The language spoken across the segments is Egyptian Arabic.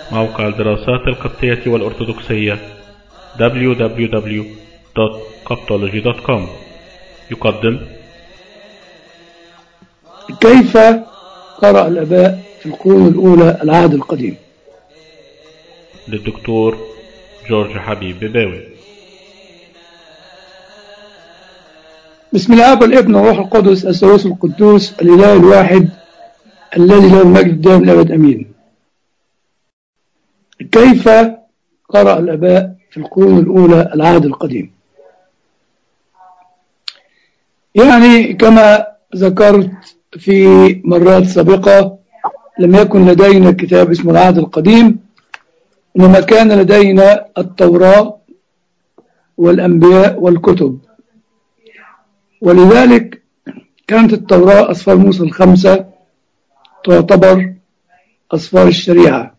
موقع الدراسات القبطية والأرثوذكسية www.coptology.com يقدم كيف قرأ الآباء في القرون الأولى العهد القديم للدكتور جورج حبيب بباوي بسم الله والابن والروح القدس الثالوث القدوس الإله الواحد الذي له المجد الدائم الأبد أمين كيف قرأ الآباء في القرون الأولى العهد القديم يعني كما ذكرت في مرات سابقة لم يكن لدينا كتاب اسمه العهد القديم إنما كان لدينا التوراة والأنبياء والكتب ولذلك كانت التوراة أسفار موسى الخمسة تعتبر أسفار الشريعة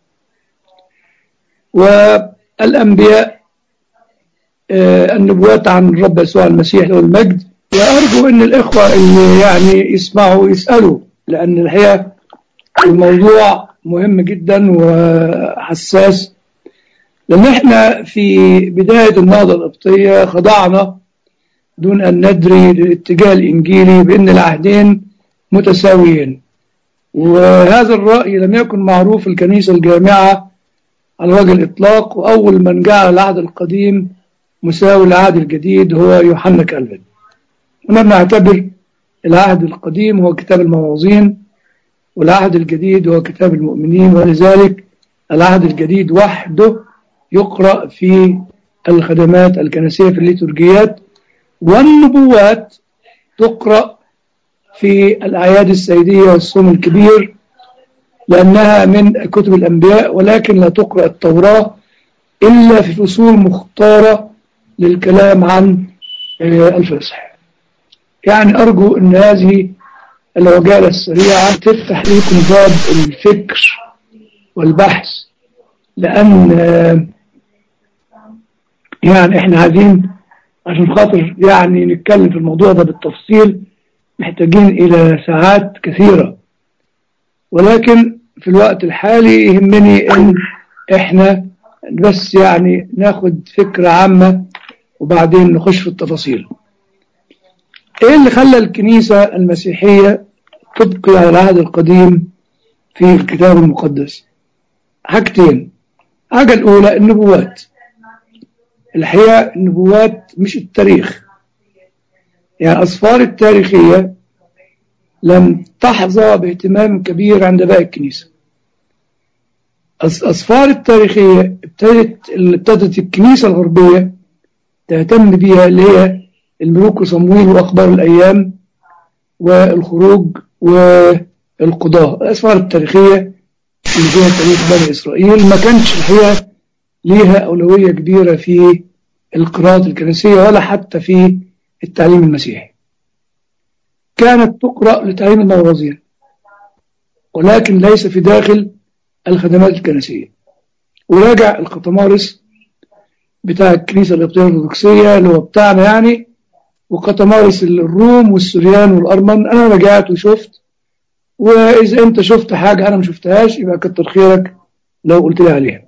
والأنبياء النبوات عن الرب يسوع المسيح له المجد وأرجو أن الإخوة اللي يعني يسمعوا يسألوا لأن الحقيقة الموضوع مهم جدا وحساس لأن احنا في بداية النهضة القبطية خضعنا دون أن ندري للاتجاه الإنجيلي بأن العهدين متساويين وهذا الرأي لم يكن معروف في الكنيسة الجامعة على وجه الإطلاق وأول من جعل العهد القديم مساوي العهد الجديد هو يوحنا كالفن هنا بنعتبر العهد القديم هو كتاب المواعظين والعهد الجديد هو كتاب المؤمنين ولذلك العهد الجديد وحده يقرأ في الخدمات الكنسية في الليتورجيات والنبوات تقرأ في الأعياد السيدية والصوم الكبير لأنها من كتب الأنبياء ولكن لا تقرأ التوراة إلا في فصول مختارة للكلام عن الفصح يعني أرجو أن هذه العجالة السريعة تفتح لكم باب الفكر والبحث لأن يعني إحنا عايزين عشان خاطر يعني نتكلم في الموضوع ده بالتفصيل محتاجين إلى ساعات كثيرة ولكن في الوقت الحالي يهمني أن إحنا بس يعني ناخد فكرة عامة وبعدين نخش في التفاصيل إيه اللي خلى الكنيسة المسيحية تبقي على العهد القديم في الكتاب المقدس حاجتين حاجة الأولى النبوات الحقيقة النبوات مش التاريخ يعني الأسفار التاريخية لم تحظى باهتمام كبير عند باقي الكنيسة الأسفار التاريخية ابتدت ابتدت الكنيسة الغربية تهتم بها اللي هي الملوك وصمويل وأخبار الأيام والخروج والقضاء الأسفار التاريخية اللي فيها تاريخ بني إسرائيل ما كانش الحقيقة ليها أولوية كبيرة في القراءة الكنسية ولا حتى في التعليم المسيحي كانت تقرأ لتعليم الموازين ولكن ليس في داخل الخدمات الكنسية وراجع القطمارس بتاع الكنيسة القبطية الأرثوذكسية اللي هو بتاعنا يعني وقطمارس الروم والسوريان والأرمن أنا رجعت وشفت وإذا أنت شفت حاجة أنا ما شفتهاش يبقى كتر خيرك لو قلت لي عليها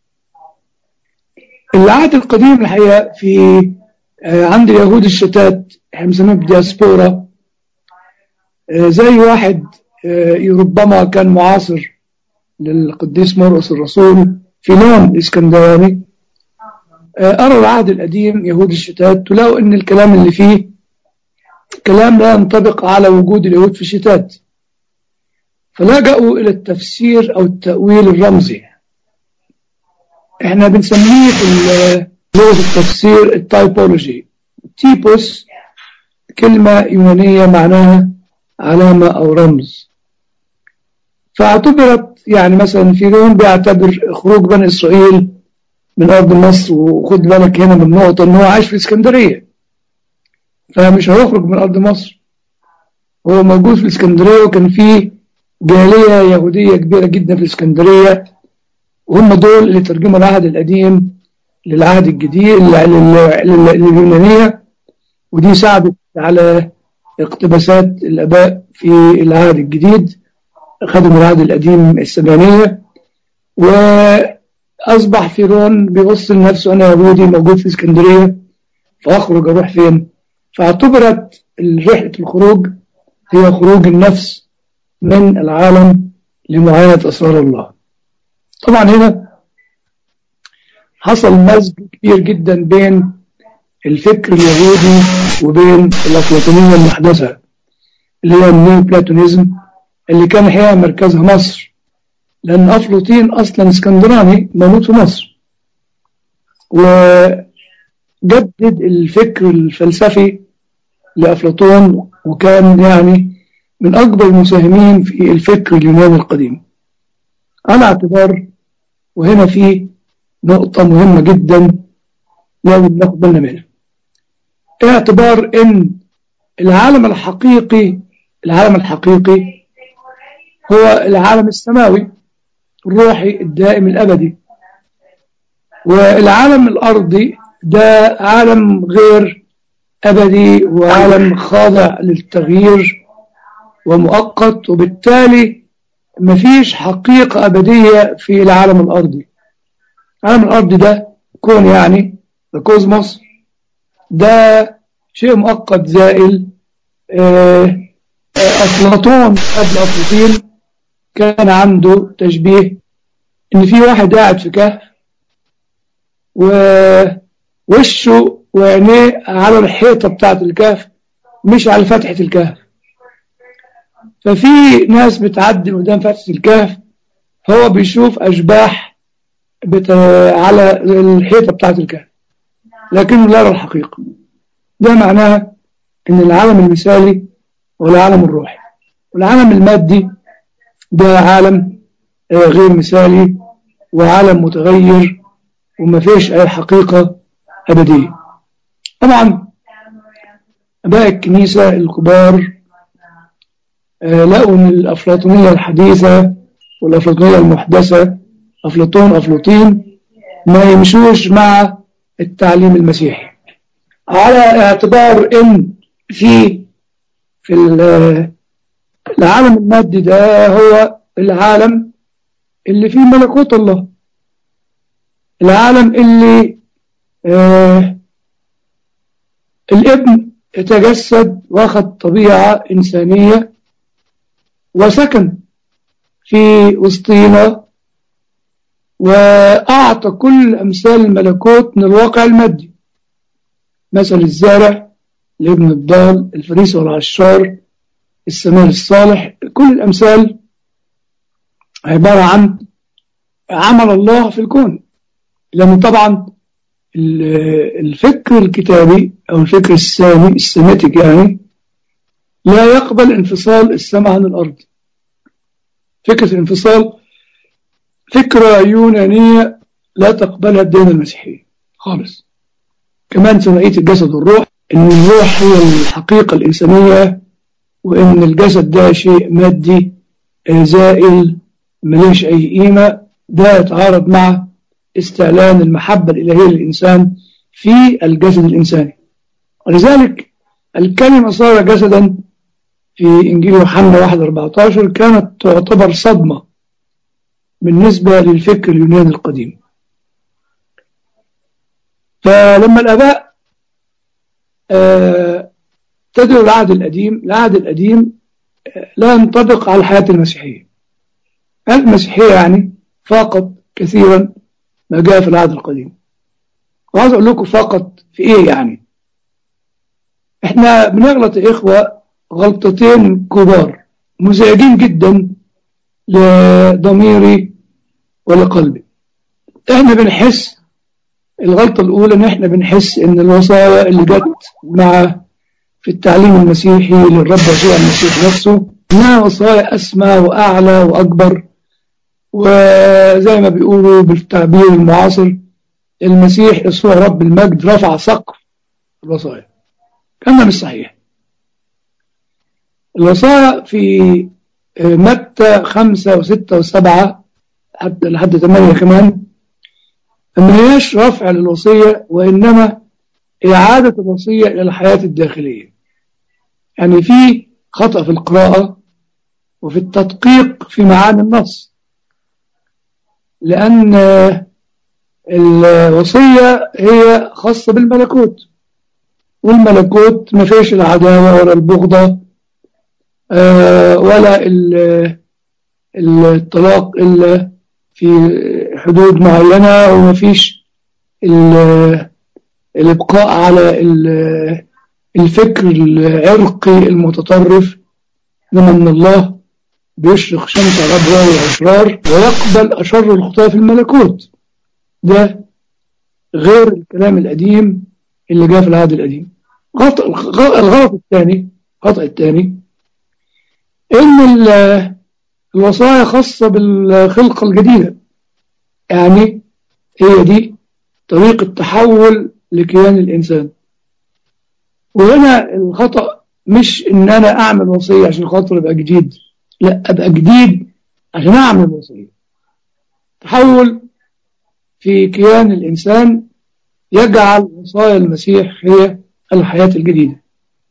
العهد القديم الحقيقة في عند اليهود الشتات احنا بنسميهم دياسبورا زي واحد ربما كان معاصر للقديس مرقس الرسول فيلون الاسكندراني قرأ العهد القديم يهود الشتات تلاقوا ان الكلام اللي فيه كلام لا ينطبق على وجود اليهود في الشتات فلجأوا الى التفسير او التأويل الرمزي احنا بنسميه في لغة التفسير التايبولوجي تيبوس كلمة يونانية معناها علامة أو رمز فاعتبرت يعني مثلا فيرون بيعتبر خروج بني إسرائيل من أرض مصر وخد بالك هنا من نقطة إن هو عايش في اسكندرية فمش هيخرج من أرض مصر هو موجود في الاسكندرية وكان في جالية يهودية كبيرة جدا في الاسكندرية وهم دول اللي ترجموا العهد القديم للعهد الجديد لليونانية ودي ساعدت على اقتباسات الآباء في العهد الجديد خدموا العهد القديم السبعينية وأصبح فيرون بيبص لنفسه أنا يهودي موجود في اسكندرية فأخرج أروح فين فاعتبرت رحلة الخروج هي خروج النفس من العالم لمعاينة أسرار الله طبعا هنا حصل مزج كبير جدا بين الفكر اليهودي وبين الأفلاطونية المحدثة اللي هي النيو بلاتونيزم اللي كان الحقيقة مركزها مصر لأن أفلاطين أصلا اسكندراني مولود في مصر وجدد الفكر الفلسفي لأفلاطون وكان يعني من أكبر المساهمين في الفكر اليوناني القديم على اعتبار وهنا في نقطة مهمة جدا لازم ناخد بالنا منها اعتبار ان العالم الحقيقي العالم الحقيقي هو العالم السماوي الروحي الدائم الأبدي والعالم الأرضي ده عالم غير أبدي وعالم خاضع للتغيير ومؤقت وبالتالي مفيش حقيقة أبدية في العالم الأرضي العالم الأرضي ده كون يعني الكوزموس ده شيء مؤقت زائل أفلاطون قبل أفلاطين كان عنده تشبيه إن في واحد قاعد في كهف ووشه وعينيه على الحيطة بتاعت الكهف مش على فتحة الكهف ففي ناس بتعدي قدام فتحة الكهف هو بيشوف أشباح بت... على الحيطة بتاعت الكهف لكنه لا يرى الحقيقة ده معناها ان العالم المثالي هو العالم الروحي والعالم المادي ده عالم غير مثالي وعالم متغير وما فيش اي حقيقة ابدية طبعا اباء الكنيسة الكبار لقوا ان الافلاطونية الحديثة والافلاطونية المحدثة افلاطون افلاطين ما يمشوش مع التعليم المسيحي على اعتبار ان في في العالم المادي ده هو العالم اللي فيه ملكوت الله العالم اللي آه الابن يتجسد واخد طبيعة إنسانية وسكن في وسطينا وأعطى كل أمثال الملكوت من الواقع المادي مثل الزارع الابن الضال الفريس والعشار السمال الصالح كل الأمثال عبارة عن عمل الله في الكون لأن طبعا الفكر الكتابي أو الفكر السامي السيمتيك يعني لا يقبل انفصال السماء عن الأرض فكرة الانفصال فكرة يونانية لا تقبلها الديانة المسيحية خالص كمان ثنائية الجسد والروح إن الروح هي الحقيقة الإنسانية وإن الجسد ده شيء مادي زائل مليش أي قيمة ده يتعارض مع استعلان المحبة الإلهية للإنسان في الجسد الإنساني ولذلك الكلمة صار جسدا في إنجيل يوحنا 1 كانت تعتبر صدمة بالنسبة للفكر اليوناني القديم فلما الآباء تدعو العهد القديم العهد القديم لا ينطبق على الحياة المسيحية المسيحية يعني فقط كثيرا ما جاء في العهد القديم وعايز أقول لكم فقط في إيه يعني إحنا بنغلط يا إخوة غلطتين كبار مزعجين جدا لضميري ولقلبي إحنا بنحس الغلطة الأولى إن إحنا بنحس إن الوصايا اللي جت مع في التعليم المسيحي للرب يسوع المسيح نفسه إنها وصايا أسمى وأعلى وأكبر وزي ما بيقولوا بالتعبير المعاصر المسيح يسوع رب المجد رفع سقف الوصايا كان مش صحيح الوصايا في متى خمسة وستة وسبعة حتى لحد ثمانية كمان ما هياش رفع للوصية وإنما إعادة الوصية إلى الحياة الداخلية يعني في خطأ في القراءة وفي التدقيق في معاني النص لأن الوصية هي خاصة بالملكوت والملكوت ما فيش العداوة ولا البغضة ولا الطلاق إلا في حدود معينة وما فيش الإبقاء على الفكر العرقي المتطرف إنما من الله بيشرق شمس الأبرار والأشرار ويقبل أشر الخطاة في الملكوت ده غير الكلام القديم اللي جاء في العهد القديم الغلط الثاني الخطأ الثاني إن الوصايا خاصة بالخلقة الجديدة يعني هي دي طريقة تحول لكيان الإنسان وهنا الخطأ مش إن أنا أعمل وصية عشان خاطر أبقى جديد لا أبقى جديد عشان أعمل وصية تحول في كيان الإنسان يجعل وصايا المسيح هي الحياة الجديدة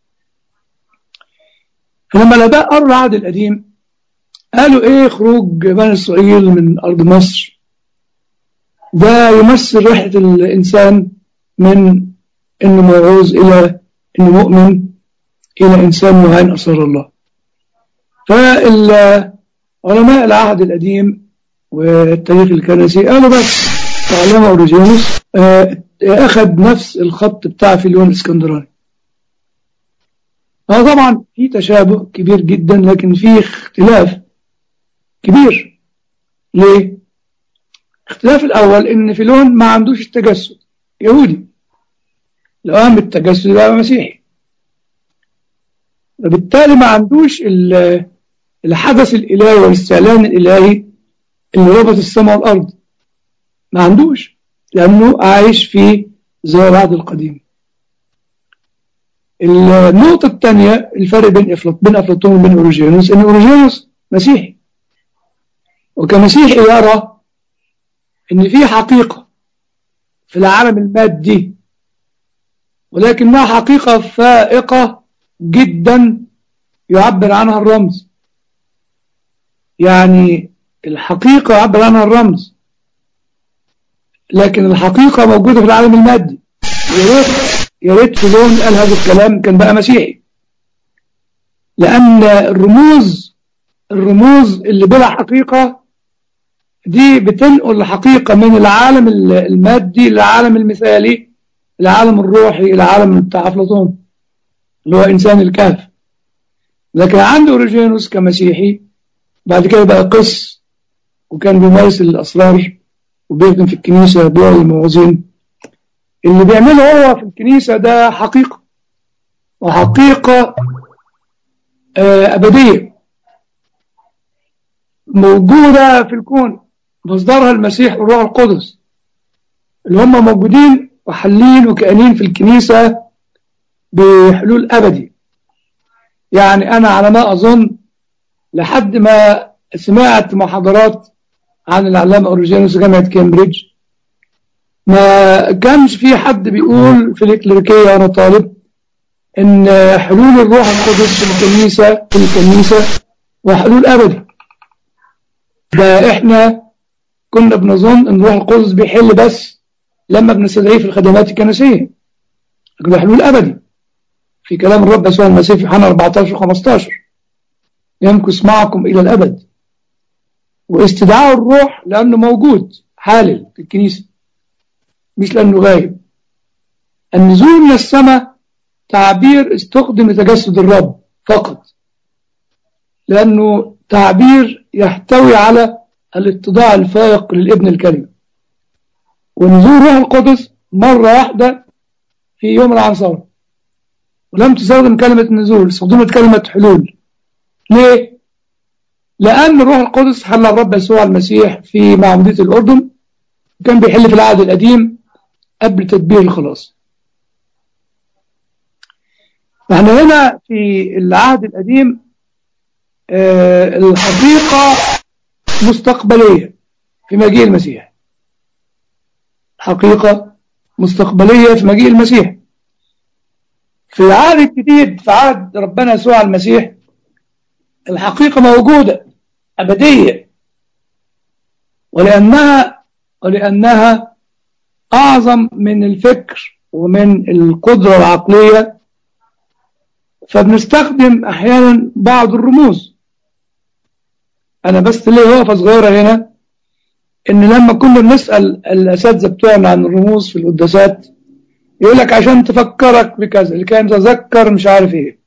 فلما الآباء قروا العهد القديم قالوا إيه خروج بني إسرائيل من أرض مصر ده يمثل رحلة الإنسان من إنه موعوظ إلى إنه مؤمن إلى إنسان معين أسر الله فالعلماء العهد القديم والتاريخ الكنسي قالوا بس تعلم أوريجينوس أخذ نفس الخط بتاع فيليون الإسكندراني طبعا في تشابه كبير جدا لكن في اختلاف كبير ليه؟ الاختلاف الأول إن فيلون ما عندوش التجسد يهودي لو قام بالتجسد يبقى مسيحي وبالتالي ما عندوش الحدث الإلهي والاستعلان الإلهي اللي ربط السماء والأرض ما عندوش لأنه عايش في زي العهد القديم النقطة الثانية الفرق بين أفلاطون بين أفلاطون وبين أوروجينوس إن أوروجينوس مسيحي وكمسيحي يرى إن في حقيقة في العالم المادي ولكنها حقيقة فائقة جدا يعبر عنها الرمز يعني الحقيقة يعبر عنها الرمز لكن الحقيقة موجودة في العالم المادي يا ريت يا ريت فلون قال هذا الكلام كان بقى مسيحي لأن الرموز الرموز اللي بلا حقيقة دي بتنقل الحقيقة من العالم المادي للعالم المثالي العالم الروحي العالم بتاع أفلاطون اللي هو إنسان الكهف لكن عنده أوريجينوس كمسيحي بعد كده بقى قس وكان بيمارس الأسرار وبيخدم في الكنيسة بيوع الموازين اللي بيعمله هو في الكنيسة ده حقيقة وحقيقة أبدية موجودة في الكون مصدرها المسيح والروح القدس اللي هم موجودين وحلين وكائنين في الكنيسة بحلول أبدي يعني أنا على ما أظن لحد ما سمعت محاضرات عن العلامة أوريجينوس جامعة كامبريدج ما كانش في حد بيقول في الإكليريكية وأنا طالب إن حلول الروح القدس في الكنيسة في الكنيسة وحلول أبدي ده إحنا كنا بنظن إن الروح القدس بيحل بس لما بنستدعيه في الخدمات الكنسية لكن ده حلول أبدي في كلام الرب يسوع المسيح في يوحنا 14 و 15 يمكث معكم إلى الأبد واستدعاء الروح لأنه موجود حالل في الكنيسة مش لأنه غايب النزول من السماء تعبير استخدم لتجسد الرب فقط لأنه تعبير يحتوي على الاتضاع الفائق للابن الكريم ونزول روح القدس مرة واحدة في يوم العنصرة ولم تستخدم كلمة نزول استخدمت كلمة حلول ليه؟ لأن الروح القدس حل الرب يسوع المسيح في معمودية الأردن كان بيحل في العهد القديم قبل تدبير الخلاص فاحنا هنا في العهد القديم آه الحقيقة مستقبلية في مجيء المسيح حقيقة مستقبلية في مجيء المسيح في العهد الجديد في عهد ربنا يسوع المسيح الحقيقة موجودة أبدية ولأنها ولأنها أعظم من الفكر ومن القدرة العقلية فبنستخدم أحيانا بعض الرموز أنا بس ليه وقفة صغيرة هنا إن لما كنا بنسأل الأساتذة بتوعنا عن الرموز في القداسات يقول لك عشان تفكرك بكذا اللي كان تذكر مش عارف إيه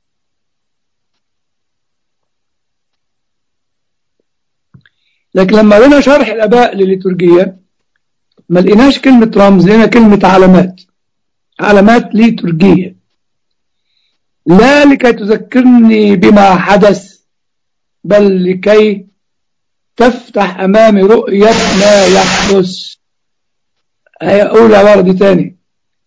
لكن لما قرينا شرح الآباء لليتورجية ما لقيناش كلمة رمز لقينا كلمة علامات علامات ليتورجية لا لكي تذكرني بما حدث بل لكي تفتح أمامي رؤية ما يحدث أقول عبارة دي تاني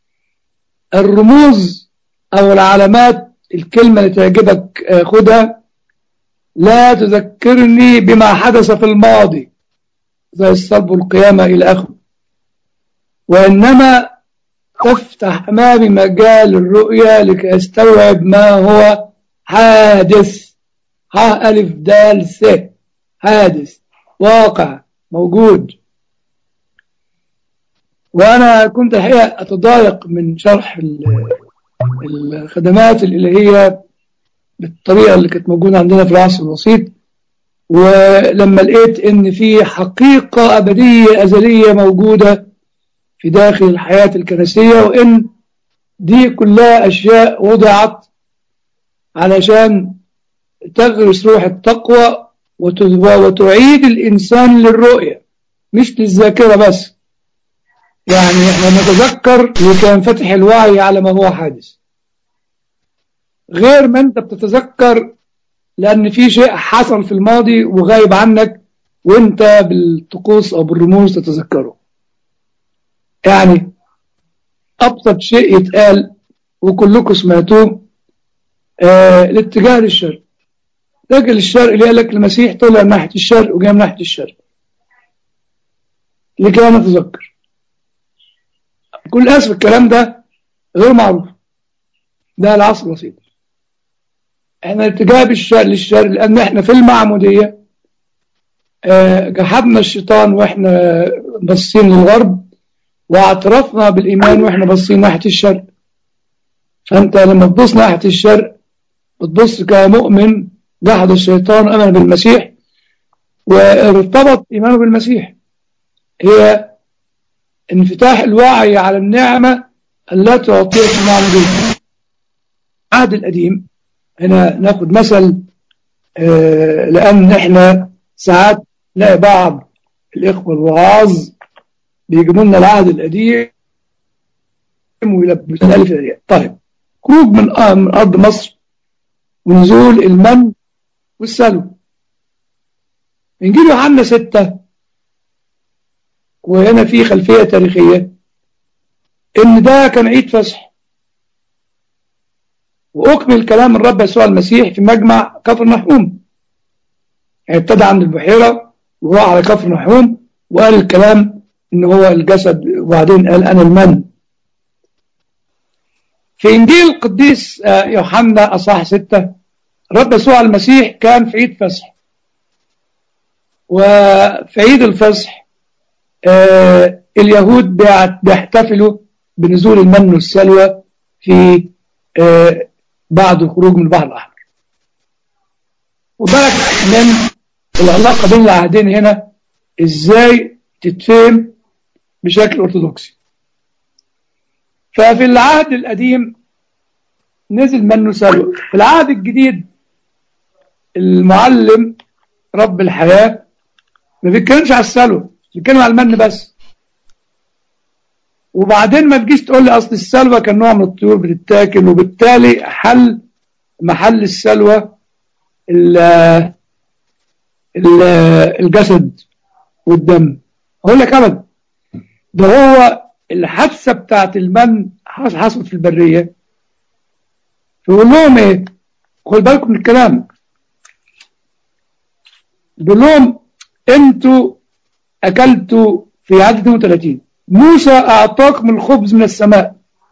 الرموز أو العلامات الكلمة اللي تعجبك خدها لا تذكرني بما حدث في الماضي زي الصلب والقيامة إلى آخره وإنما تفتح أمامي مجال الرؤية لكي أستوعب ما هو حادث ها ألف دال س حادث واقع موجود وأنا كنت الحقيقة أتضايق من شرح الخدمات الإلهية بالطريقة اللي كانت موجودة عندنا في العصر الوسيط ولما لقيت إن في حقيقة أبدية أزلية موجودة في داخل الحياة الكنسية وإن دي كلها أشياء وضعت علشان تغرس روح التقوى وتعيد الإنسان للرؤية مش للذاكرة بس يعني احنا نتذكر وكان فتح الوعي على ما هو حادث غير ما انت بتتذكر لأن في شيء حصل في الماضي وغايب عنك وانت بالطقوس أو بالرموز تتذكره يعني أبسط شيء يتقال وكلكم سمعتوه آه الاتجاه للشرق راجل الشرق اللي قال لك المسيح طلع من ناحية الشرق وجاي من ناحية الشرق لكي نتذكر كل أسف الكلام ده غير معروف ده العصر الوسيط احنا الاتجاه بالشرق للشرق لأن احنا في المعمودية آه جحدنا الشيطان واحنا باصين للغرب واعترفنا بالإيمان وإحنا باصين ناحية الشرق فأنت لما تبص ناحية الشرق بتبص كمؤمن جحد الشيطان أمن بالمسيح وارتبط إيمانه بالمسيح هي انفتاح الوعي على النعمة التي تعطيك المعمودية العهد القديم هنا ناخد مثل آه لأن احنا ساعات نلاقي بعض الإخوة الوعاظ بيجيبوا لنا العهد القديم ويلبسوا الالف الياء طيب خروج من آه من ارض مصر ونزول المن والسلو انجيل يوحنا ستة وهنا في خلفية تاريخية ان ده كان عيد فصح واكمل كلام الرب يسوع المسيح في مجمع كفر نحوم يعني ابتدى عند البحيرة وراح على كفر نحوم وقال الكلام ان هو الجسد وبعدين قال انا المن في انجيل القديس يوحنا اصحاح ستة الرب يسوع المسيح كان في عيد فصح وفي عيد الفصح اليهود بيحتفلوا بنزول المن والسلوى في بعد الخروج من البحر الاحمر وبالك من العلاقه بين العهدين هنا ازاي تتفهم بشكل أرثوذكسي ففي العهد القديم نزل منه سلوى في العهد الجديد المعلم رب الحياة ما بيتكلمش على السلوى بيتكلم على المن بس وبعدين ما تجيش تقول لي أصل السلوى كان نوع من الطيور بتتاكل وبالتالي حل محل السلوى الجسد والدم أقول لك أبدا ده هو الحادثة بتاعت المن حصلت في البرية فيقول لهم ايه خد بالكم من الكلام بيقول لهم انتوا اكلتوا في عدد 32 موسى اعطاكم الخبز من السماء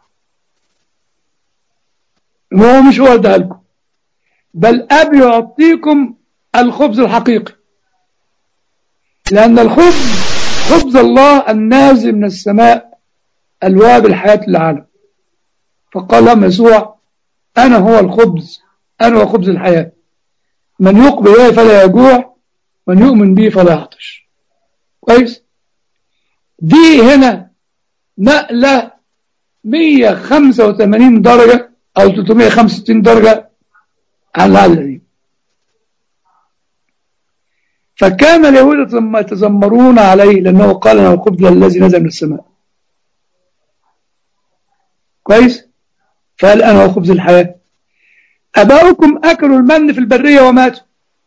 وهو مش هو اداها لكم بل اب يعطيكم الخبز الحقيقي لأن الخبز خبز الله النازل من السماء الواب الحياة للعالم فقال لهم يسوع أنا هو الخبز أنا هو خبز الحياة من يقبل إليه فلا يجوع من يؤمن به فلا يعطش كويس دي هنا نقلة 185 درجة أو 365 درجة عن العهد القديم فكان اليهود ثم يتذمرون عليه لأنه قال أنا الخبز الذي نزل من السماء كويس فقال أنا هو خبز الحياة أباؤكم أكلوا المن في البرية وماتوا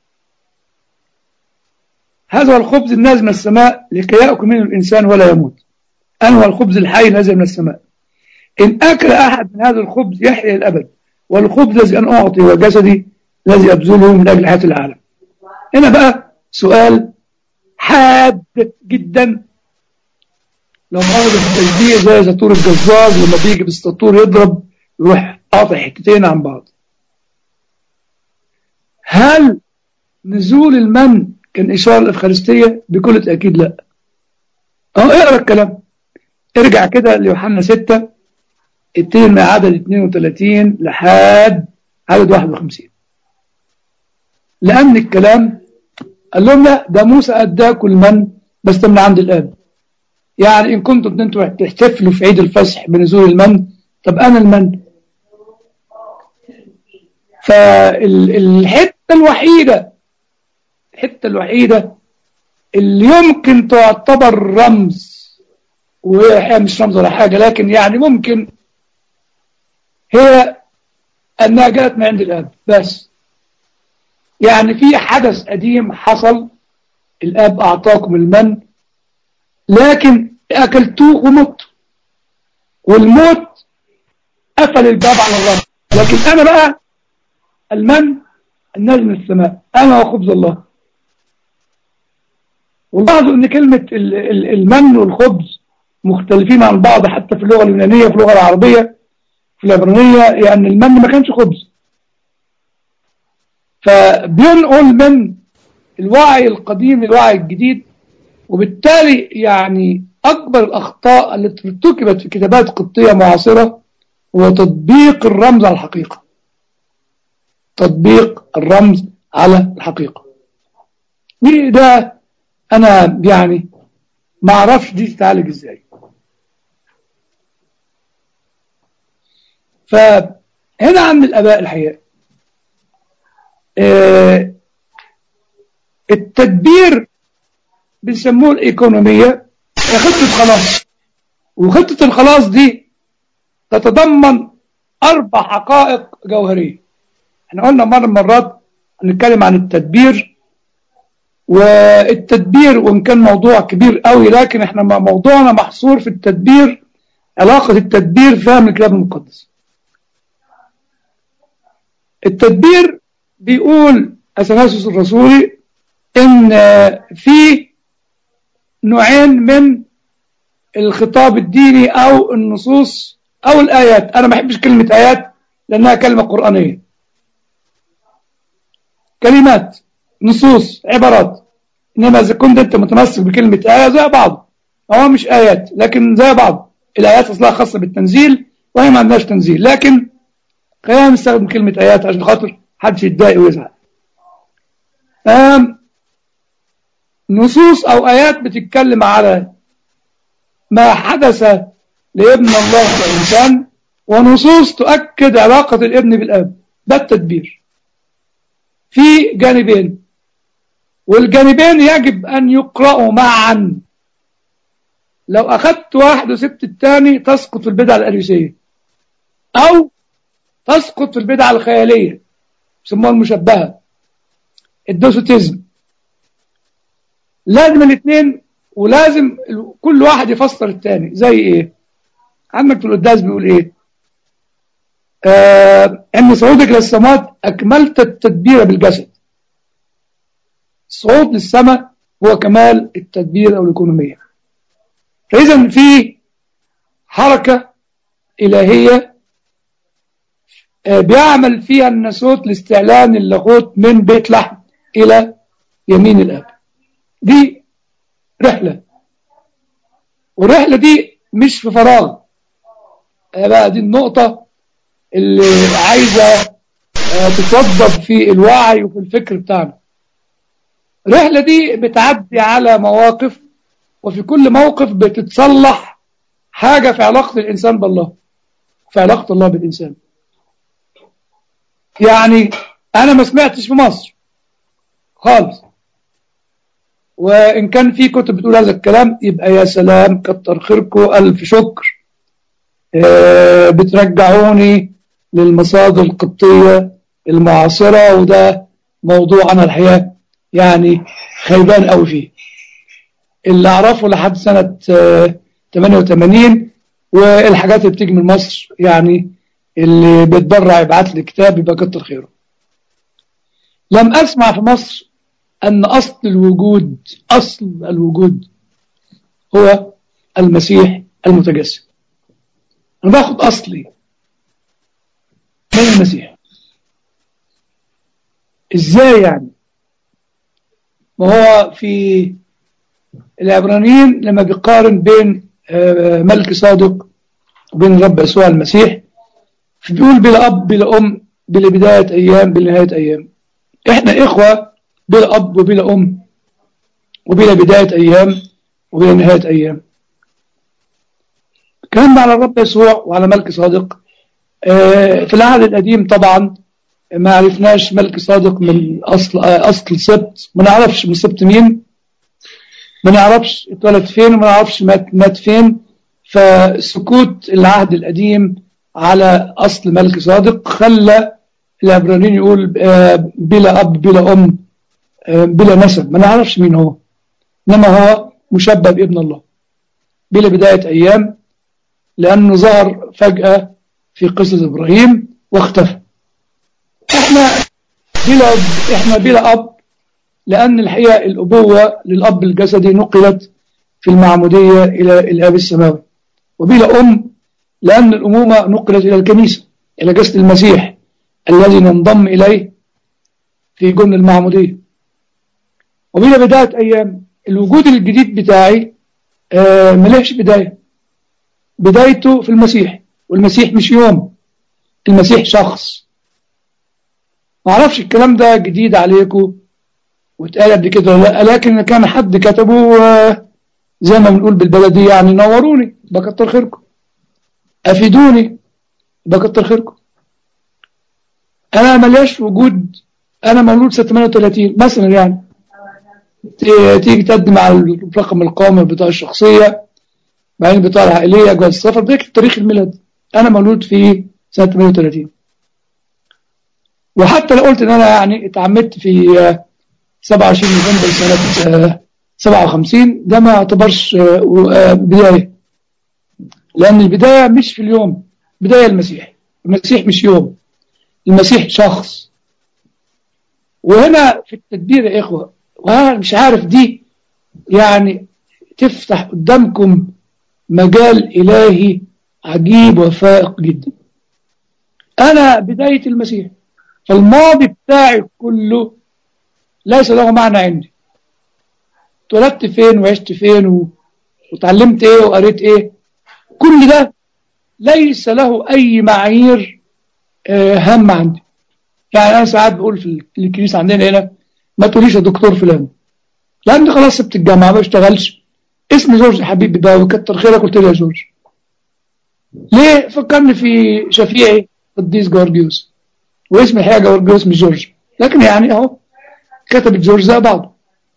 هذا هو الخبز النازل من السماء لكي يأكل منه الإنسان ولا يموت أنا هو الخبز الحي نازل من السماء إن أكل أحد من هذا الخبز يحيا الأبد والخبز الذي أنا أعطي هو جسدي الذي أبذله من أجل حياة العالم هنا بقى سؤال حاد جدا لو مؤاخذة في التشبيه زي زاتور الجزار لما بيجي بالسطور يضرب يروح قاطع حتتين عن بعض هل نزول المن كان إشارة الإفخارستية بكل تأكيد لا أهو اقرأ الكلام ارجع كده ليوحنا 6 ابتدي من عدد 32 لحد عدد 51 لأن الكلام قال لهم لا ده موسى أداكم المن بس ده من عند الآب يعني إن كنتم أنتم تحتفلوا في عيد الفصح بنزول المن طب أنا المن فالحتة الوحيدة الحتة الوحيدة اللي يمكن تعتبر رمز وهي مش رمز ولا حاجة لكن يعني ممكن هي أنها جاءت من عند الآب بس يعني في حدث قديم حصل الآب أعطاكم المن لكن أكلتوه ومتوا والموت قفل الباب على الرب لكن أنا بقى المن النازل من السماء أنا وخبز الله ولاحظوا أن كلمة المن والخبز مختلفين عن بعض حتى في اللغة اليونانية في اللغة العربية في العبرانية يعني المن ما كانش خبز فبينقل من الوعي القديم للوعي الجديد وبالتالي يعني أكبر الأخطاء التي ارتكبت في كتابات قبطية معاصرة هو تطبيق الرمز على الحقيقة تطبيق الرمز على الحقيقة دي ده أنا يعني ما أعرفش دي تتعالج إزاي فهنا عند الآباء الحقيقة اه التدبير بنسموه الإيكونومية خطة خلاص وخطة الخلاص دي تتضمن أربع حقائق جوهرية احنا قلنا مرة من مرات هنتكلم عن التدبير والتدبير وإن كان موضوع كبير قوي لكن احنا موضوعنا محصور في التدبير علاقة التدبير فهم الكتاب المقدس التدبير بيقول أثناسوس الرسولي إن في نوعين من الخطاب الديني أو النصوص أو الآيات أنا ما بحبش كلمة آيات لأنها كلمة قرآنية كلمات نصوص عبارات إنما إذا كنت أنت متمسك بكلمة آية زي بعض هو مش آيات لكن زي بعض الآيات أصلها خاصة بالتنزيل وهي ما عندناش تنزيل لكن خلينا نستخدم كلمة آيات عشان خاطر حدش يتضايق ويزعل نصوص أو آيات بتتكلم على ما حدث لابن الله كإنسان ونصوص تؤكد علاقة الابن بالأب ده التدبير في جانبين والجانبين يجب أن يقرأوا معا لو أخذت واحد وسبت الثاني تسقط في البدعة الأريسية أو تسقط في البدعة الخيالية يسموها المشبهة الدوسوتيزم لازم الاثنين ولازم كل واحد يفسر الثاني زي ايه عندك في القداس بيقول ايه آه ان صعودك للسماوات اكملت التدبير بالجسد الصعود للسماء هو كمال التدبير او الايكونوميه فاذا في حركه الهيه آه بيعمل فيها الناسوت لاستعلان اللاهوت من بيت لحم الى يمين الاب دي رحلة والرحلة دي مش في فراغ بقى دي النقطة اللي عايزة تتوظف في الوعي وفي الفكر بتاعنا الرحلة دي بتعدي على مواقف وفي كل موقف بتتصلح حاجة في علاقة الإنسان بالله في علاقة الله بالإنسان يعني أنا ما سمعتش في مصر خالص وإن كان في كتب بتقول هذا الكلام يبقى يا سلام كتر خيركم ألف شكر أه بترجعوني للمصادر القبطية المعاصرة وده موضوع أنا الحقيقة يعني خيبان قوي فيه اللي أعرفه لحد سنة أه 88 والحاجات اللي بتيجي من مصر يعني اللي بيتبرع يبعت لي كتاب يبقى كتر خيره لم أسمع في مصر أن أصل الوجود أصل الوجود هو المسيح المتجسد أنا باخد أصلي من المسيح إزاي يعني ما هو في العبرانيين لما بيقارن بين ملك صادق وبين الرب يسوع المسيح بيقول بلا أب بلا أم بلا بداية أيام بلا نهاية أيام إحنا إخوة بلا أب وبلا أم وبلا بداية أيام وبلا نهاية أيام كان على الرب يسوع وعلى ملك صادق في العهد القديم طبعا ما عرفناش ملك صادق من أصل أصل سبت ما نعرفش من سبت مين ما نعرفش اتولد فين وما نعرفش مات, مات فين فسكوت العهد القديم على أصل ملك صادق خلى العبرانيين يقول بلا أب بلا أم بلا نسب ما نعرفش مين هو إنما هو مشبه بابن الله بلا بداية أيام لأنه ظهر فجأة في قصة إبراهيم واختفى إحنا بلا إحنا بلا أب لأن الحقيقة الأبوة للأب الجسدي نقلت في المعمودية إلى الآب السماوي وبلا أم لأن الأمومة نقلت إلى الكنيسة إلى جسد المسيح الذي ننضم إليه في جن المعمودية وبلا بداية أيام الوجود الجديد بتاعي آه ملهش بداية بدايته في المسيح والمسيح مش يوم المسيح شخص معرفش الكلام ده جديد عليكم واتقال قبل كده لا لكن كان حد كتبه آه زي ما بنقول بالبلدي يعني نوروني بكتر خيركم افيدوني بكتر خيركم انا ملياش وجود انا مولود سنه 38 مثلا يعني تيجي تقدم على الرقم القومي بتاع الشخصيه بعدين بتاع العائليه جواز السفر بيكتب تاريخ الميلاد انا مولود في سنه 38 وحتى لو قلت ان انا يعني اتعمدت في 27 نوفمبر سنه 57 ده ما يعتبرش بدايه لأن البداية مش في اليوم بداية المسيح المسيح مش يوم المسيح شخص وهنا في التدبير يا إخوة وأنا مش عارف دي يعني تفتح قدامكم مجال إلهي عجيب وفائق جدا أنا بداية المسيح فالماضي بتاعي كله ليس له معنى عندي اتولدت فين وعشت فين و... وتعلمت ايه وقريت ايه كل ده ليس له أي معايير هامة عندي يعني أنا ساعات بقول في الكنيسة عندنا هنا ما تقوليش يا دكتور فلان لأن خلاص سبت الجامعة ما بشتغلش اسم جورج حبيبي ده وكتر خيرك قلت له يا جورج ليه فكرني في شفيعي قديس جورجيوس واسم الحقيقة جورجيوس مش جورج لكن يعني اهو كتبت جورج زي بعض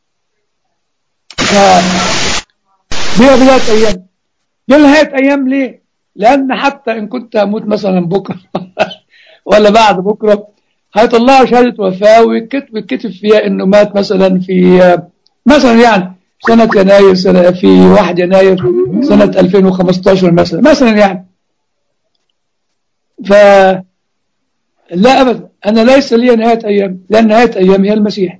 ف دي بداية أيام دي نهاية أيام ليه؟ لأن حتى إن كنت هموت مثلا بكرة ولا بعد بكرة هيطلعوا شهادة وفاة ويتكتب فيها إنه مات مثلا في مثلا يعني سنة يناير سنة في 1 يناير سنة 2015 مثلا مثلا يعني ف لا أبدا أنا ليس لي نهاية أيام لأن نهاية أيام هي المسيح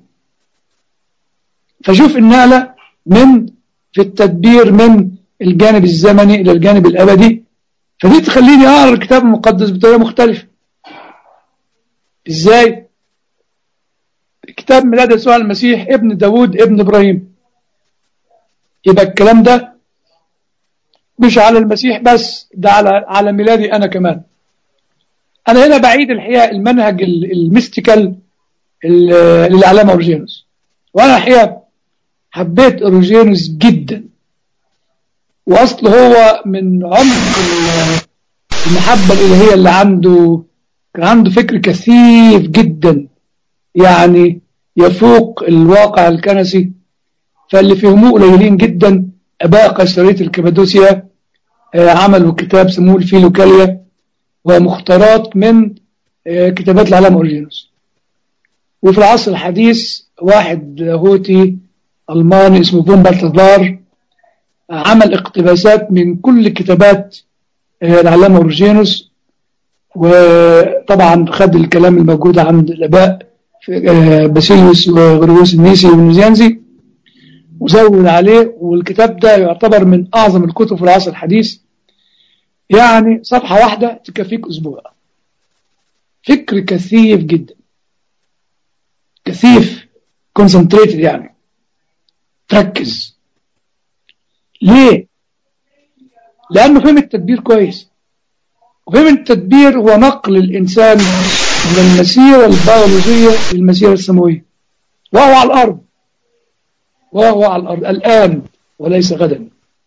فشوف النقلة من في التدبير من الجانب الزمني إلى الجانب الأبدي فدي تخليني أقرأ الكتاب المقدس بطريقة مختلفة إزاي؟ كتاب ميلاد يسوع المسيح ابن داود ابن إبراهيم يبقى الكلام ده مش على المسيح بس ده على على ميلادي انا كمان انا هنا بعيد الحقيقه المنهج ال- الميستيكال ال- للعلامه اورجينوس وانا الحقيقه حبيت اورجينوس جدا واصل هو من عمق ال- المحبه الالهيه اللي عنده كان عنده فكر كثيف جدا يعني يفوق الواقع الكنسي فاللي فهموه قليلين جدا اباء قيصريه الكبادوسيا آه، عملوا كتاب سموه الفيلوكاليا ومختارات من آه، كتابات العلامة أورجينوس وفي العصر الحديث واحد لاهوتي ألماني اسمه فون بالتزار عمل اقتباسات من كل كتابات آه، العلامة أورجينوس وطبعا خد الكلام الموجود عند الآباء في- آه، باسيليوس وغريغوس النيسي والنوزيانزي وزود عليه والكتاب ده يعتبر من أعظم الكتب في العصر الحديث يعني صفحة واحدة تكفيك أسبوع فكر كثيف جدا كثيف concentrated يعني تركز ليه؟ لأنه فهم التدبير كويس وفهم التدبير هو نقل الإنسان من المسيرة البيولوجية للمسيرة السماوية وهو على الأرض وهو على الأرض الآن وليس غدا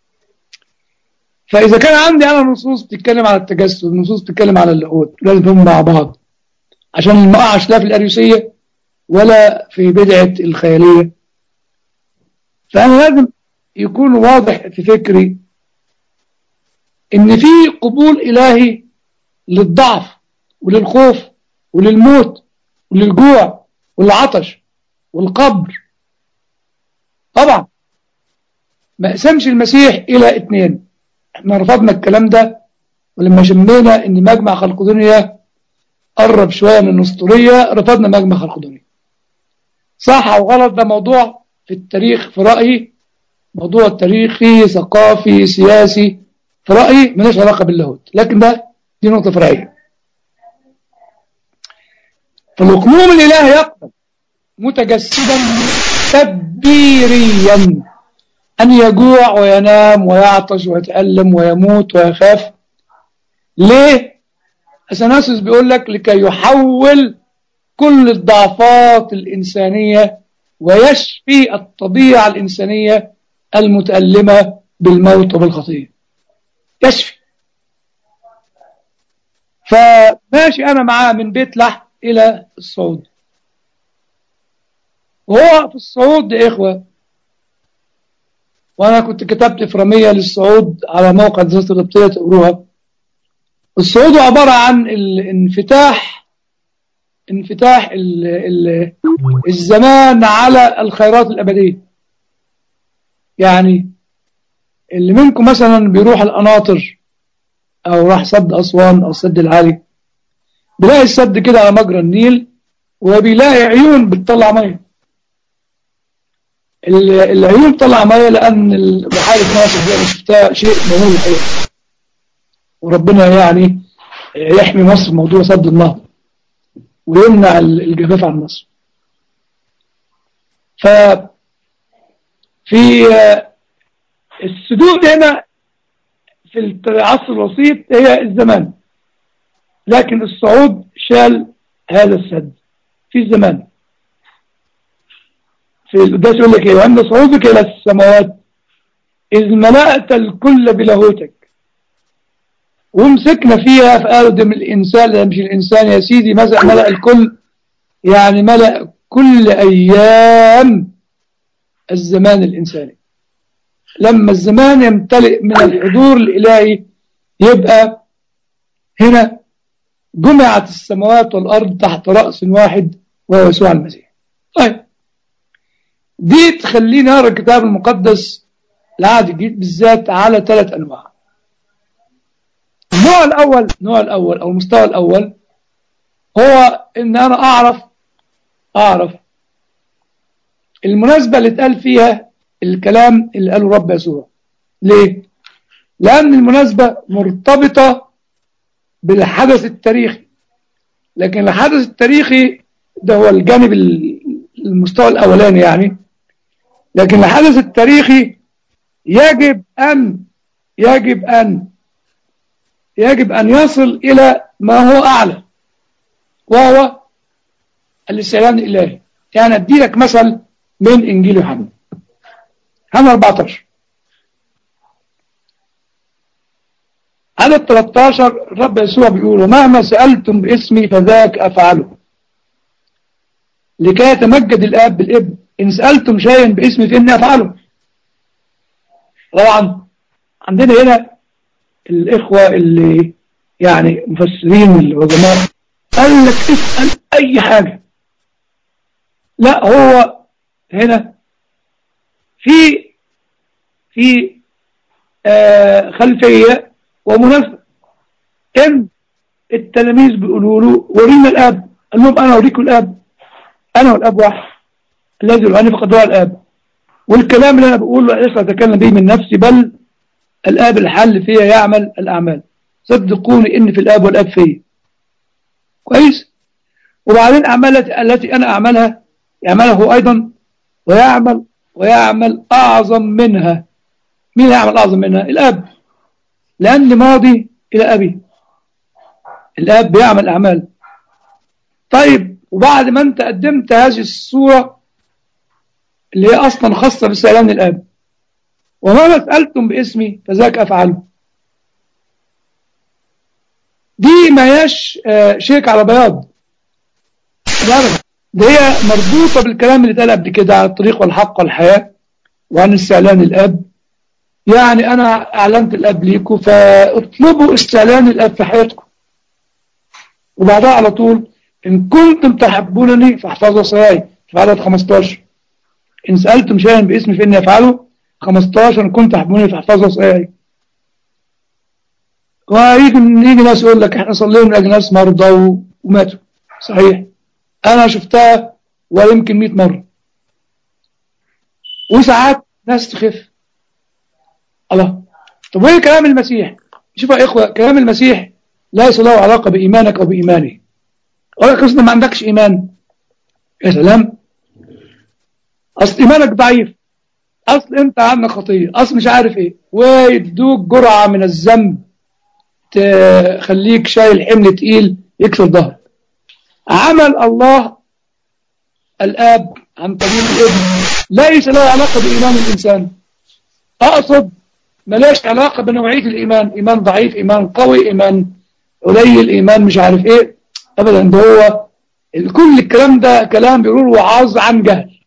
فإذا كان عندي أنا نصوص بتتكلم على التجسد ونصوص بتتكلم على اللاهوت لازم هم مع بعض عشان ما أقعش لا في الأريوسية ولا في بدعة الخيالية فأنا لازم يكون واضح في فكري إن في قبول إلهي للضعف وللخوف وللموت وللجوع والعطش والقبر طبعا ما قسمش المسيح إلى اتنين احنا رفضنا الكلام ده ولما شمينا ان مجمع خلق دنيا قرب شوية من الاسطورية رفضنا مجمع خلق دنيا صح او غلط ده موضوع في التاريخ في رأيي موضوع تاريخي ثقافي سياسي في رأيي ملوش علاقة باللاهوت لكن ده دي نقطة فرعية فالأقنوم الإلهي يقبل متجسدا تدبيريا أن يجوع وينام ويعطش ويتألم ويموت ويخاف ليه؟ أثناسيوس بيقول لك لكي يحول كل الضعفات الإنسانية ويشفي الطبيعة الإنسانية المتألمة بالموت وبالخطية يشفي فماشي أنا معاه من بيت لحم إلى الصعود وهو في الصعود يا إخوة وأنا كنت كتبت إفرامية للصعود على موقع دراسة القبطية تقروها الصعود عبارة عن الانفتاح انفتاح ال ال الزمان على الخيرات الأبدية يعني اللي منكم مثلا بيروح القناطر أو راح سد أسوان أو السد العالي بيلاقي السد كده على مجرى النيل وبيلاقي عيون بتطلع ميه العيون بتطلع ميه لأن بحيرة ناصر دي أنا شفتها شيء مهول الحقيقة وربنا يعني يحمي مصر موضوع سد النهر ويمنع الجفاف عن مصر ف في السدود هنا في العصر الوسيط هي الزمان لكن الصعود شال هذا السد في الزمان في القداس يقول لك ايه وان صعودك الى السماوات اذ ملأت الكل بلاهوتك ومسكنا فيها فقالوا ده من الإنسان ده مش الإنسان يا سيدي ملأ ملأ الكل يعني ملأ كل أيام الزمان الإنساني لما الزمان يمتلئ من الحضور الإلهي يبقى هنا جمعت السماوات والأرض تحت رأس واحد وهو يسوع المسيح طيب دي تخليني أرى الكتاب المقدس العهد الجديد بالذات على ثلاث أنواع النوع الأول النوع الأول أو المستوى الأول هو إن أنا أعرف أعرف المناسبة اللي اتقال فيها الكلام اللي قاله رب يسوع ليه؟ لأن المناسبة مرتبطة بالحدث التاريخي لكن الحدث التاريخي ده هو الجانب المستوى الأولاني يعني لكن الحدث التاريخي يجب أن يجب أن يجب أن يصل إلى ما هو أعلى وهو الاستعلان الإلهي يعني أدي لك مثل من إنجيل يوحنا يوحنا 14 عدد 13 الرب يسوع بيقول ومهما سألتم باسمي فذاك أفعله لكي يتمجد الآب بالابن إن سألتم شيئا باسمي فإني أفعله طبعا عندنا هنا الإخوة اللي يعني مفسرين العظماء قال لك اسأل أي حاجة لا هو هنا في في آه خلفية ومناسبة إن التلاميذ بيقولوا له ورينا الآب قال لهم أنا أوريكم الآب أنا والآب واحد الذي يراني فقد هو الآب والكلام اللي أنا بقوله ليس أتكلم به من نفسي بل الآب الحل فيها يعمل الأعمال صدقوني إن في الآب والآب فيا كويس وبعدين الأعمال التي أنا أعملها يعملها هو أيضا ويعمل ويعمل أعظم منها مين يعمل أعظم منها الآب لأن ماضي إلى أبي الآب بيعمل أعمال طيب وبعد ما أنت قدمت هذه الصورة اللي هي أصلا خاصة بسلام الآب وما سألتم باسمي فذاك أفعله دي ما هياش شيك على بياض ده هي مربوطة بالكلام اللي اتقال قبل كده عن الطريق والحق والحياة وعن استعلان الأب يعني أنا أعلنت الأب ليكم فاطلبوا استعلان الأب في حياتكم وبعدها على طول إن كنتم تحبونني فاحفظوا وصاياي في عدد 15 إن سألتم شيئا باسمي فإني أفعله 15 إن كنتم تحبونني فاحفظوا وصاياي ويجي يجي ناس يقول لك احنا صلينا من أجل ناس مرضى وماتوا صحيح أنا شفتها ويمكن 100 مرة وساعات ناس تخف الله طب وين كلام المسيح شوفوا يا إخوة كلام المسيح ليس له علاقة بإيمانك أو بإيماني أقول لك أصلا ما عندكش إيمان يا سلام أصل إيمانك ضعيف أصل أنت عندك خطية أصل مش عارف إيه ويدوك جرعة من الذنب تخليك شايل حمل تقيل يكسر ظهرك عمل الله الآب عن طريق الابن ليس له علاقة بإيمان الإنسان أقصد ملاش علاقة بنوعية الإيمان إيمان ضعيف إيمان قوي إيمان قليل إيمان مش عارف إيه أبدا ده هو كل الكلام ده كلام بيقول وعظ عن جهل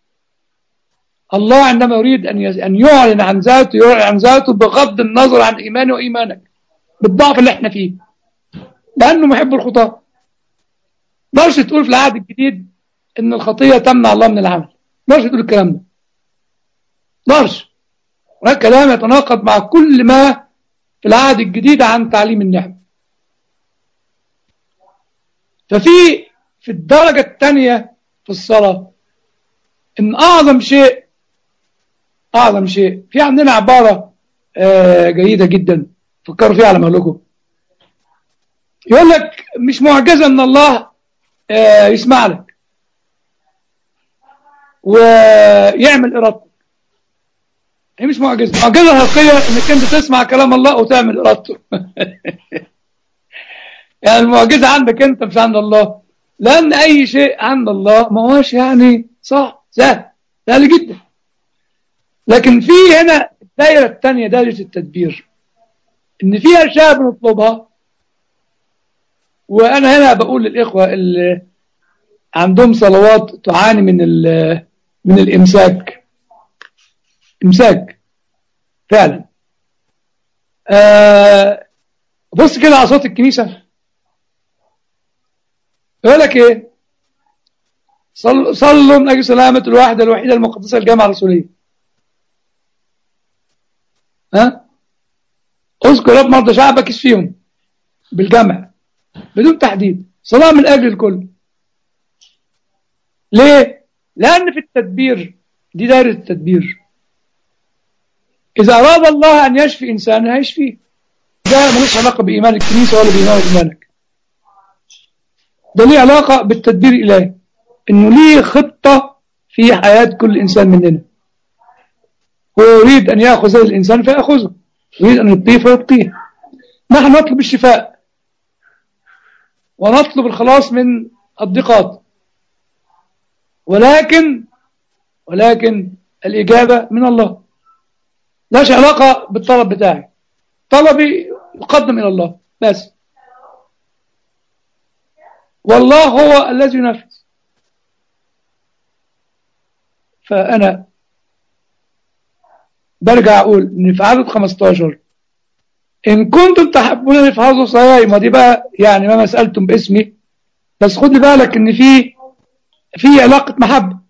الله عندما يريد أن أن يعلن عن ذاته يعلن عن ذاته بغض النظر عن إيماني وإيمانك بالضعف اللي احنا فيه لأنه محب الخطاة مرش تقول في العهد الجديد ان الخطية تمنع الله من العمل مرش تقول الكلام ده مرش هناك كلام يتناقض مع كل ما في العهد الجديد عن تعليم النعم ففي في الدرجة الثانية في الصلاة ان اعظم شيء اعظم شيء في عندنا عبارة جيدة جدا فكروا فيها على مهلكم يقول لك مش معجزة ان الله يسمع لك ويعمل إرادتك هي مش معجزة معجزة حقيقية انك انت تسمع كلام الله وتعمل إرادته يعني المعجزة عندك انت مش عند الله لأن أي شيء عند الله ما هوش يعني صح سهل سهل جدا لكن في هنا الدائرة الثانية دائرة التدبير ان في أشياء بنطلبها وأنا هنا بقول للإخوة اللي عندهم صلوات تعاني من من الإمساك إمساك فعلا آه بص كده على صوت الكنيسة يقول لك إيه صل صلوا من أجل سلامة الواحدة الوحيدة المقدسة الجامعة الرسولية ها اذكر رب مرضى شعبك فيهم بالجمع بدون تحديد صلاة من أجل الكل ليه؟ لأن في التدبير دي دائرة التدبير إذا أراد الله أن يشفي إنسان هيشفيه ده ملوش علاقة بإيمان الكنيسة ولا بإيمان إيمانك ده ليه علاقة بالتدبير الإلهي إنه ليه خطة في حياة كل إنسان مننا هو يريد أن يأخذ هذا الإنسان فيأخذه يريد أن يبقيه فيبقيه نحن نطلب الشفاء ونطلب الخلاص من الضيقات ولكن ولكن الإجابة من الله لاش علاقة بالطلب بتاعي طلبي يقدم إلى الله بس والله هو الذي ينفذ فأنا برجع أقول إن في عدد 15 إن كنتم تحبونني فحفظوا صيامي ما دي بقى يعني ما سألتم باسمي بس خد لي بالك إن في في علاقة محبة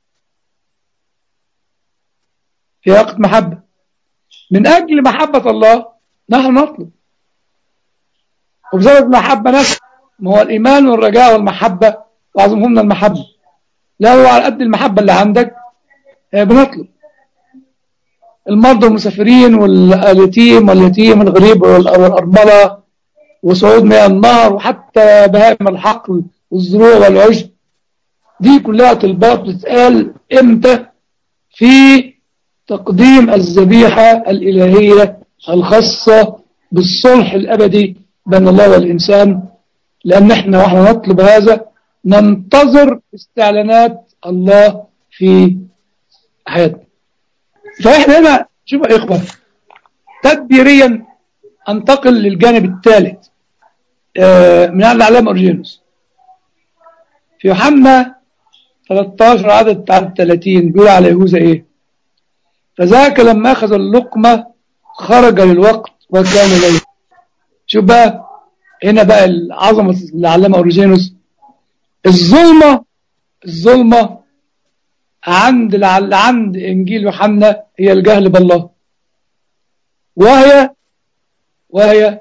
في علاقة محبة من أجل محبة الله نحن نطلب وبسبب المحبة نفسها ما هو الإيمان والرجاء والمحبة وعظمهم من المحبة لا هو على قد المحبة اللي عندك بنطلب المرضى والمسافرين واليتيم واليتيم الغريب والأرملة وصعود مياه النهر وحتى بهائم الحقل والزروع والعشب دي كلها طلبات بتتقال امتى في تقديم الذبيحة الإلهية الخاصة بالصلح الأبدي بين الله والإنسان لأن احنا واحنا نطلب هذا ننتظر استعلانات الله في حياتنا فاحنا هنا شوف يا إخوة تدبيريا انتقل للجانب الثالث من العلامة أورجينوس في يوحنا 13 عدد 30 بيقول على يهوذا ايه فذاك لما اخذ اللقمة خرج للوقت وكان ليل شوف بقى هنا بقى العظمة العلامة أوريجينوس الظلمة الظلمة عند الع- عند إنجيل يوحنا هي الجهل بالله وهي وهي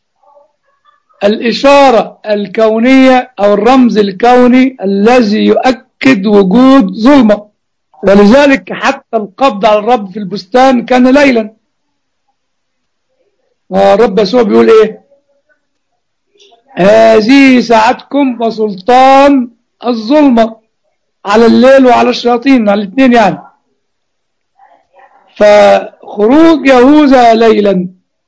الإشارة الكونية أو الرمز الكوني الذي يؤكد وجود ظلمة ولذلك حتى القبض على الرب في البستان كان ليلا والرب يسوع بيقول ايه هذه ساعتكم وسلطان الظلمة على الليل وعلى الشياطين على الاثنين يعني فخروج يهوذا ليلا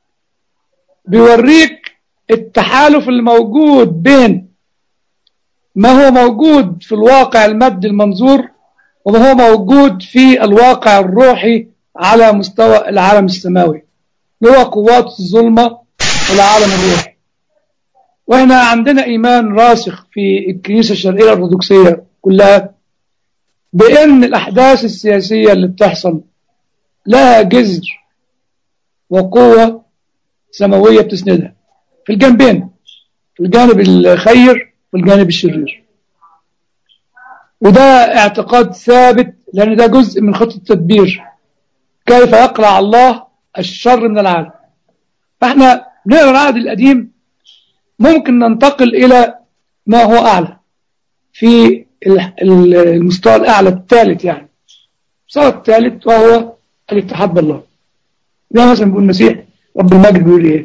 بيوريك التحالف الموجود بين ما هو موجود في الواقع المادي المنظور وما هو موجود في الواقع الروحي على مستوى العالم السماوي اللي هو قوات الظلمة والعالم الروحي واحنا عندنا ايمان راسخ في الكنيسة الشرقية الارثوذكسية كلها بان الاحداث السياسية اللي بتحصل لها جذر وقوة سماوية بتسندها في الجانبين في الجانب الخير والجانب الشرير وده اعتقاد ثابت لأن ده جزء من خطة التدبير كيف يقلع الله الشر من العالم فاحنا نقرا العهد القديم ممكن ننتقل إلى ما هو أعلى في ال- ال- المستوى الأعلى الثالث يعني المستوى الثالث وهو الاتحاد بالله ده مثلا بيقول المسيح رب المجد بيقول ايه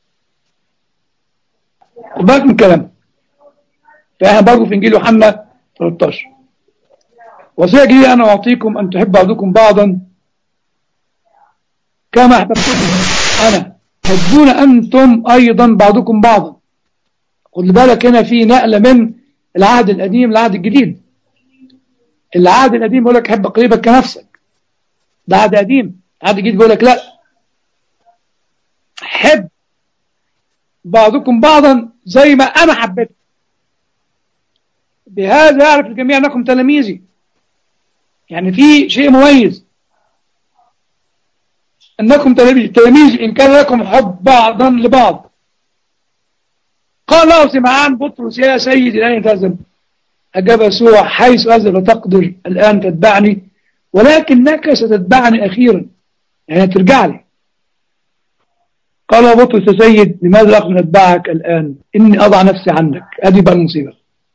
خد بالك من كلام فاحنا برضه في انجيل يوحنا 13 وصيه جديده انا اعطيكم ان تحب بعضكم بعضا كما احببتكم انا تحبون انتم ايضا بعضكم بعضا خد بالك هنا في نقله من العهد القديم للعهد الجديد العهد القديم بيقول لك حب قريبك كنفسك ده عهد قديم العهد الجديد بيقول لك لا حب بعضكم بعضا زي ما انا حبيت بهذا يعرف الجميع انكم تلاميذي يعني في شيء مميز انكم تلاميذ تلاميذ ان كان لكم حب بعضا لبعض قال له سمعان بطرس يا سيدي الان تزم اجاب يسوع حيث اذن تقدر الان تتبعني ولكنك ستتبعني اخيرا يعني ترجع لي قال له بطرس يا سيد لماذا أخذ أتبعك الآن إني أضع نفسي عنك هذه بقى المصيبة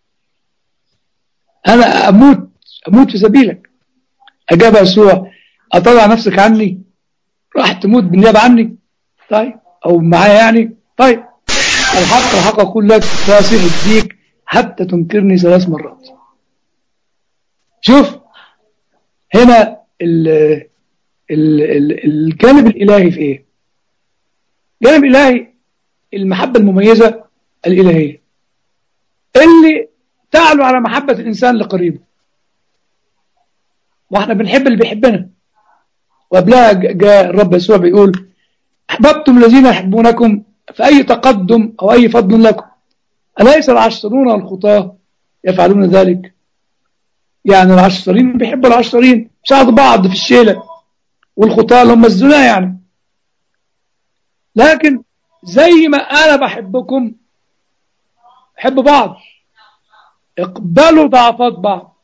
أنا أموت أموت في سبيلك أجاب يسوع أتضع نفسك عني راح تموت بالنيابة عني طيب أو معايا يعني طيب الحق الحق أقول لك فاسح الديك حتى تنكرني ثلاث مرات شوف هنا ال- ال ال الجانب الإلهي في إيه الجانب الإلهي المحبة المميزة الإلهية اللي تعلو على محبة الإنسان لقريبه واحنا بنحب اللي بيحبنا وقبلها جاء الرب يسوع بيقول أحببتم الذين يحبونكم فأي تقدم أو أي فضل لكم أليس العشرون والخطاة يفعلون ذلك يعني العشرين بيحبوا العشرين ساعدوا بعض في الشيلة والخطاة اللي هم الزنا يعني لكن زي ما أنا بحبكم حب بعض اقبلوا ضعفات بعض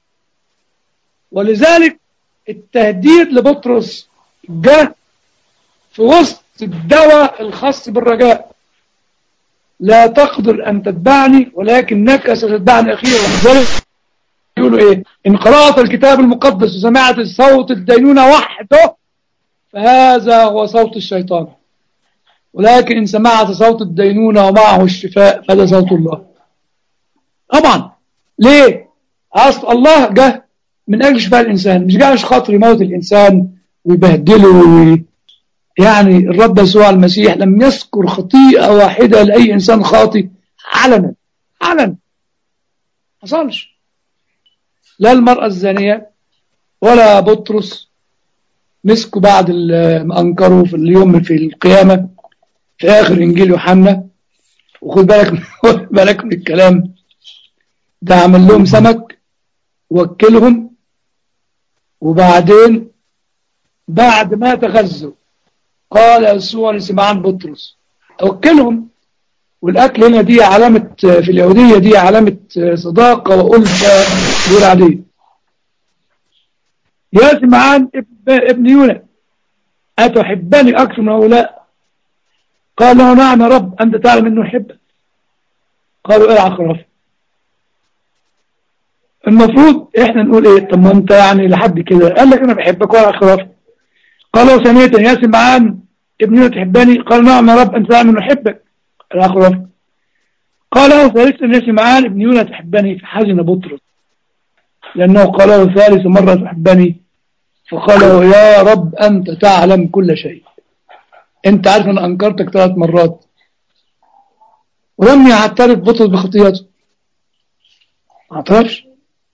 ولذلك التهديد لبطرس جاء في وسط الدواء الخاص بالرجاء لا تقدر أن تتبعني ولكنك ستتبعني أخيرا ولذلك يقولوا إيه إن قرأت الكتاب المقدس وسمعت صوت الدينونة وحده فهذا هو صوت الشيطان ولكن إن سمعت صوت الدينونة ومعه الشفاء فهذا صوت الله طبعا ليه أصل الله جه من أجل شفاء الإنسان مش جاء عشان خاطر يموت الإنسان ويبهدله وي... يعني الرب يسوع المسيح لم يذكر خطيئة واحدة لأي إنسان خاطئ علنا علنا حصلش لا المرأة الزانية ولا بطرس مسكوا بعد ما أنكروا في اليوم في القيامة في آخر إنجيل يوحنا وخد بالك خد بالك من الكلام ده عمل لهم سمك وكلهم وبعدين بعد ما تغذوا قال يسوع لسمعان بطرس أوكلهم والأكل هنا دي علامة في اليهودية دي علامة صداقة وألفة دور عليه يا سمعان ابن يونا أتحبني أكثر من هؤلاء قال له نعم يا رب أنت تعلم أنه يحبك قالوا ارعى خراف المفروض احنا نقول ايه طب ما انت يعني لحد كده قال لك انا بحبك وارعى خراف قالوا ثانية يا سمعان ابن يونا تحبني قال نعم يا رب أنت تعلم أنه يحبك الآخر قال له ثالثا يا سمعان ابن يونا تحبني فحزن بطرس لأنه قال له ثالث مرة تحبني فقال له يا رب أنت تعلم كل شيء أنت عارف أن أنكرتك ثلاث مرات ولم يعترف بطرس بخطيئته ما اعترفش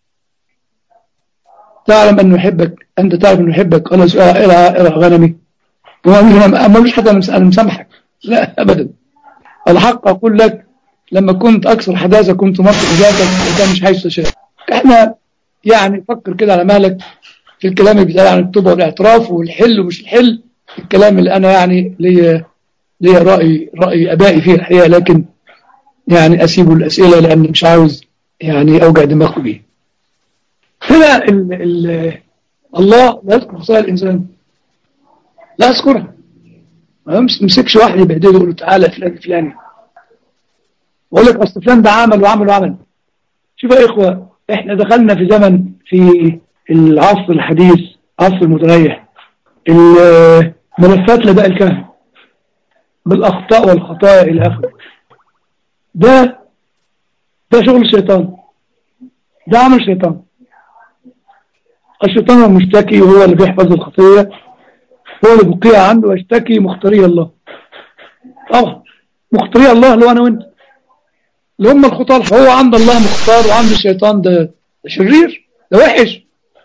تعلم أنه يحبك أنت تعرف أنه يحبك قال سؤال ارعى ارعى غنمي ما مش حتى أنا مسامحك لا أبدا الحق أقول لك لما كنت أكثر حداثة كنت مرت ذاتك وده مش حيث تشاء احنا يعني فكر كده على مالك في الكلام اللي بيتقال عن التوبة والاعتراف والحل ومش الحل الكلام اللي أنا يعني لي لي رأي رأي أبائي فيه الحقيقة لكن يعني أسيبه الأسئلة لأن مش عاوز يعني أوجع دماغه بيه هنا ال ال الله لا يذكر خصائص الإنسان لا يذكرها ما يمسكش واحد يبهدله يقول له تعالى فلان فلاني ويقول لك أصل فلان ده عمل وعمل وعمل شوفوا يا إخوة إحنا دخلنا في زمن في العصر الحديث عصر المتريح الملفات لدى الكهن بالأخطاء والخطايا إلى آخره ده ده شغل الشيطان ده عمل الشيطان الشيطان هو المشتكي وهو اللي بيحفظ الخطية هو اللي بقي عنده ويشتكي مختاري الله طبعا مختاري الله اللي هو أنا وانت اللي هم الخطار هو عند الله مختار وعند الشيطان ده شرير ده وحش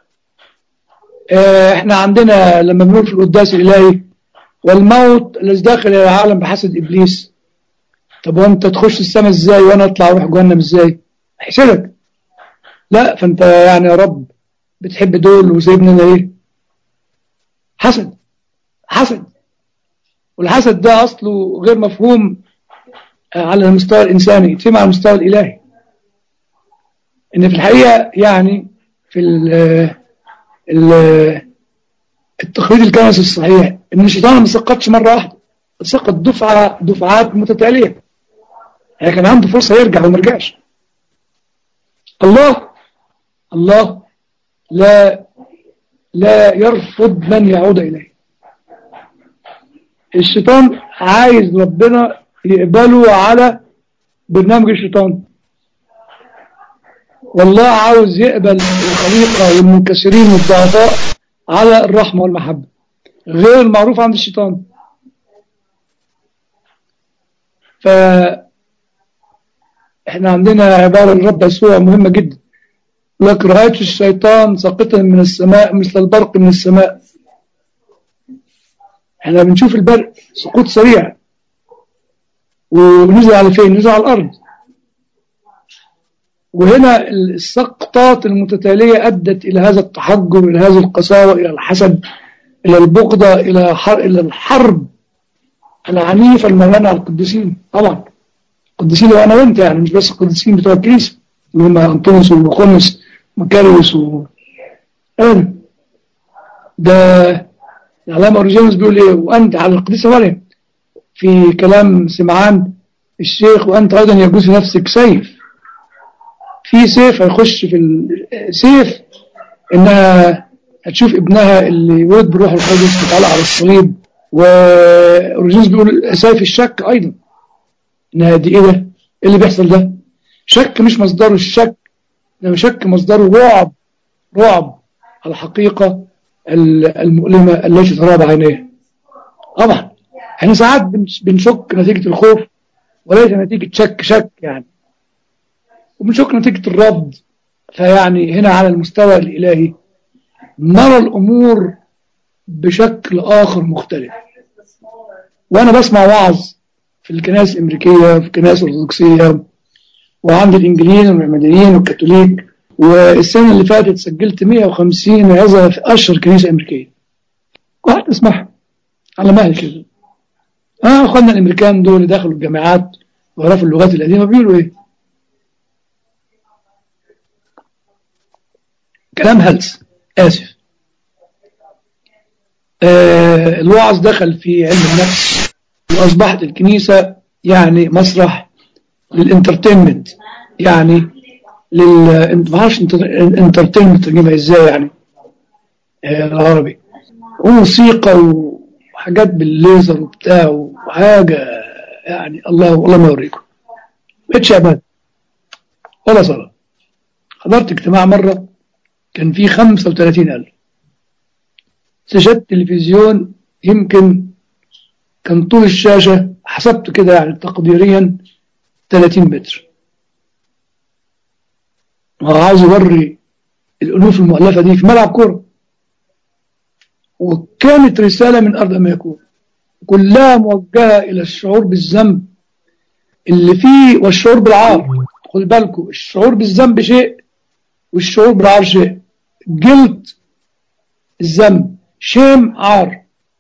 اه احنا عندنا لما بنقول في القداس الإلهي والموت الذي داخل إلى العالم بحسد إبليس طب وانت تخش السماء ازاي وانا اطلع اروح جهنم ازاي احسدك لا فانت يعني يا رب بتحب دول وسيبني انا ايه حسد حسد والحسد ده اصله غير مفهوم على المستوى الانساني يتم على المستوى الالهي ان في الحقيقه يعني في ال ال التخريج الكنسي الصحيح ان الشيطان ما سقطش مره واحده سقط دفعه دفعات متتاليه يعني كان عنده فرصه يرجع وما رجعش الله الله لا لا يرفض من يعود إليه الشيطان عايز ربنا يقبله على برنامج الشيطان والله عاوز يقبل الخليقة والمنكسرين والضعفاء على الرحمة والمحبة غير معروف عند الشيطان ف احنا عندنا عبارة للرب يسوع مهمة جدا لك رأيت الشيطان ساقطا من السماء مثل البرق من السماء احنا بنشوف البرق سقوط سريع ونزل على فين نزل على الأرض وهنا السقطات المتتالية أدت إلى هذا التحجر إلى هذه القساوة إلى الحسد إلى البغضة إلى حر... إلى الحرب العنيفة المليانة على القديسين طبعا القديسين وأنا وأنت يعني مش بس القديسين بتوع الكنيسة اللي هم أنطونيوس وخمس ومكاريوس و أنا ده العلامة أوريجينوس بيقول إيه وأنت على القديسة مريم في كلام سمعان الشيخ وأنت أيضا يجوز في نفسك سيف في سيف هيخش في السيف إنها هتشوف ابنها اللي ولد بالروح القدس متعلق على الصليب ورجيز بيقول سيف الشك أيضا إنها دي إيه ده؟ إيه اللي بيحصل ده؟ شك مش مصدره الشك إنما شك مصدره رعب رعب على الحقيقة المؤلمة التي ترى بعينيه طبعا احنا ساعات بنشك نتيجة الخوف وليس نتيجة شك شك يعني وبنشك نتيجة الرد فيعني هنا على المستوى الإلهي نرى الأمور بشكل آخر مختلف وأنا بسمع وعظ في الكنائس الأمريكية في الكنائس الأرثوذكسية وعند الإنجليين والمعمدانيين والكاثوليك والسنة اللي فاتت سجلت 150 عظة في أشهر كنيسة أمريكية وقعدت أسمعها على مهل كده اه اخواننا الامريكان دول اللي دخلوا الجامعات وعرفوا اللغات القديمه بيقولوا ايه كلام هلس اسف آه الوعظ دخل في علم النفس واصبحت الكنيسه يعني مسرح للانترتينمنت يعني لل ما اعرفش انترتينمنت ترجمها ازاي يعني آه العربي وموسيقى و حاجات بالليزر وبتاع وحاجة يعني الله والله ما يوريكم بقتش عبادة ولا صلاة حضرت اجتماع مرة كان فيه 35 ألف شاشات تلفزيون يمكن كان طول الشاشة حسبت كده يعني تقديريا 30 متر وعاوز يوري الألوف المؤلفة دي في ملعب كورة وكانت رسالة من أرض ما يكون كلها موجهة إلى الشعور بالذنب اللي فيه والشعور بالعار خد بالكم الشعور بالذنب شيء والشعور بالعار شيء جلد الذنب شيم عار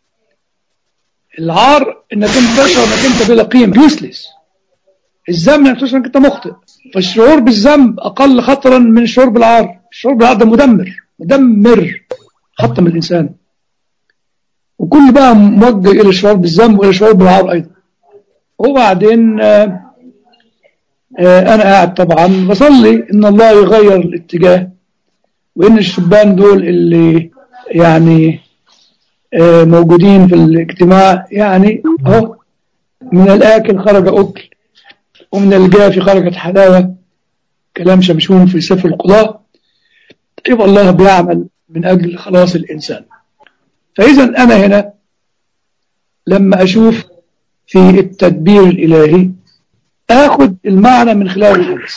العار انك انت تشعر انك انت بلا قيمه يوسلس الذنب انك تشعر انك انت مخطئ فالشعور بالذنب اقل خطرا من الشعور بالعار الشعور بالعار ده مدمر مدمر حتى من الانسان وكل بقى موجه إلى الشعور بالذنب وإلى الشعور بالعار أيضا وبعدين آآ آآ أنا قاعد طبعا بصلي إن الله يغير الاتجاه وإن الشبان دول اللي يعني موجودين في الاجتماع يعني أهو من الآكل خرج أكل ومن الجافي خرجت حلاوة كلام شمشون في سفر القضاء يبقى الله بيعمل من أجل خلاص الإنسان فإذا أنا هنا لما أشوف في التدبير الإلهي آخذ المعنى من خلال الحدث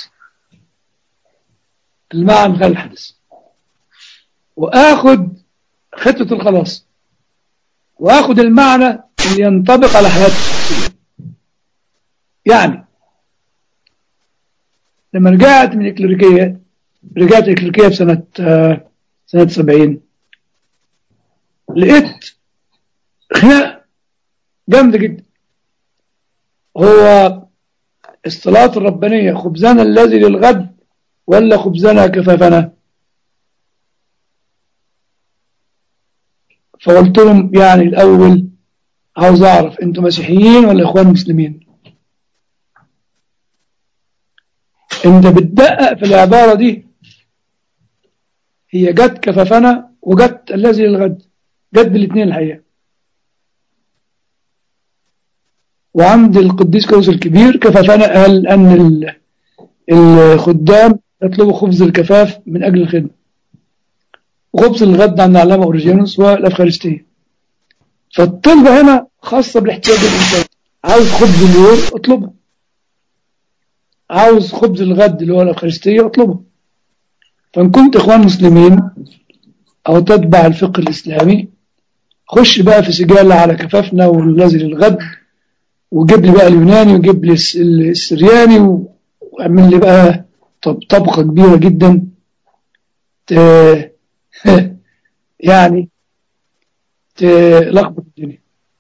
المعنى من خلال الحدث وآخذ خطة الخلاص وآخذ المعنى اللي ينطبق على حياتي الشخصية يعني لما رجعت من الإكليريكية رجعت الإكليريكية في سنة آه سنة سبعين لقيت خناق جامدة جدا هو الصلاة الربانية خبزنا الذي للغد ولا خبزنا كفافنا فقلت لهم يعني الأول عاوز أعرف أنتم مسيحيين ولا إخوان مسلمين أنت بتدقق في العبارة دي هي جت كفافنا وجت الذي للغد جت بالاثنين الحقيقة وعند القديس كوس الكبير كفافنا قال أن الخدام يطلبوا خبز الكفاف من أجل الخدمة وخبز الغد عند العلامة أوريجينوس والأفخارستية فالطلبة هنا خاصة بالاحتياج الإنساني عاوز خبز اليوم اطلبه عاوز خبز الغد اللي هو الأخرستية اطلبه فإن كنت إخوان مسلمين أو تتبع الفقه الإسلامي خش بقى في سجال على كفافنا والذي للغد وجيب لي بقى اليوناني وجيب لي الس- السرياني واعمل لي بقى طب طبقة كبيرة جدا ت- يعني تلخبط الدنيا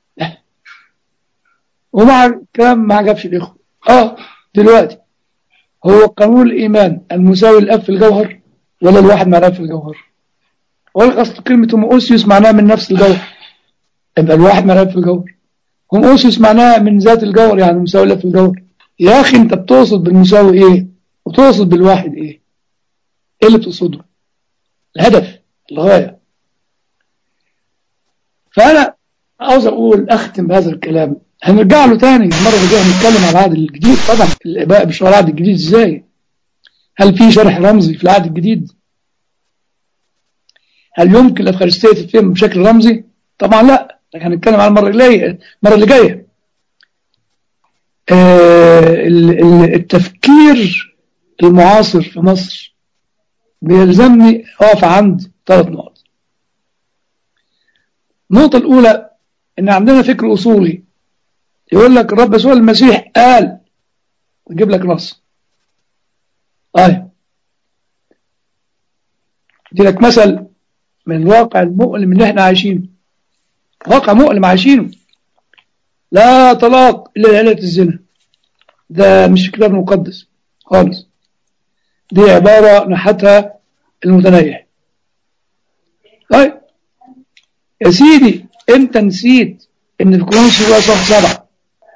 ومع الكلام ما عجبش الإخوة اه دلوقتي هو قانون الإيمان المساوي للأب في الجوهر ولا الواحد مع الأب في الجوهر ولا أصل كلمة هوموسيوس معناها من نفس الجوهر يبقى الواحد مع الأب في الجوهر هوموسيوس معناها من ذات الجوهر يعني مساوي للأب في الجوهر يا أخي أنت بتقصد بالمساوي إيه وتقصد بالواحد إيه إيه اللي بتقصده الهدف الغاية فأنا عاوز أقول أختم بهذا الكلام هنرجع له تاني المرة اللي جاية هنتكلم على العهد الجديد طبعا الآباء بيشرحوا العهد الجديد إزاي هل في شرح رمزي في العهد الجديد هل يمكن الأفخارستية تتفهم بشكل رمزي طبعا لا لكن هنتكلم على المرة اللي جاية المرة اللي جاية آه ال- ال- التفكير المعاصر في مصر بيلزمني أقف عند ثلاث نقط النقطة الأولى إن عندنا فكر أصولي يقول لك الرب يسوع المسيح قال ويجيب لك نص أيوة دي لك مثل من الواقع المؤلم اللي احنا عايشينه واقع مؤلم عايشينه لا طلاق إلا لعلة الزنا ده مش في الكتاب المقدس خالص دي عبارة نحتها المتنيح طيب يا سيدي انت نسيت ان في كورنثوس الأولى صح سبعة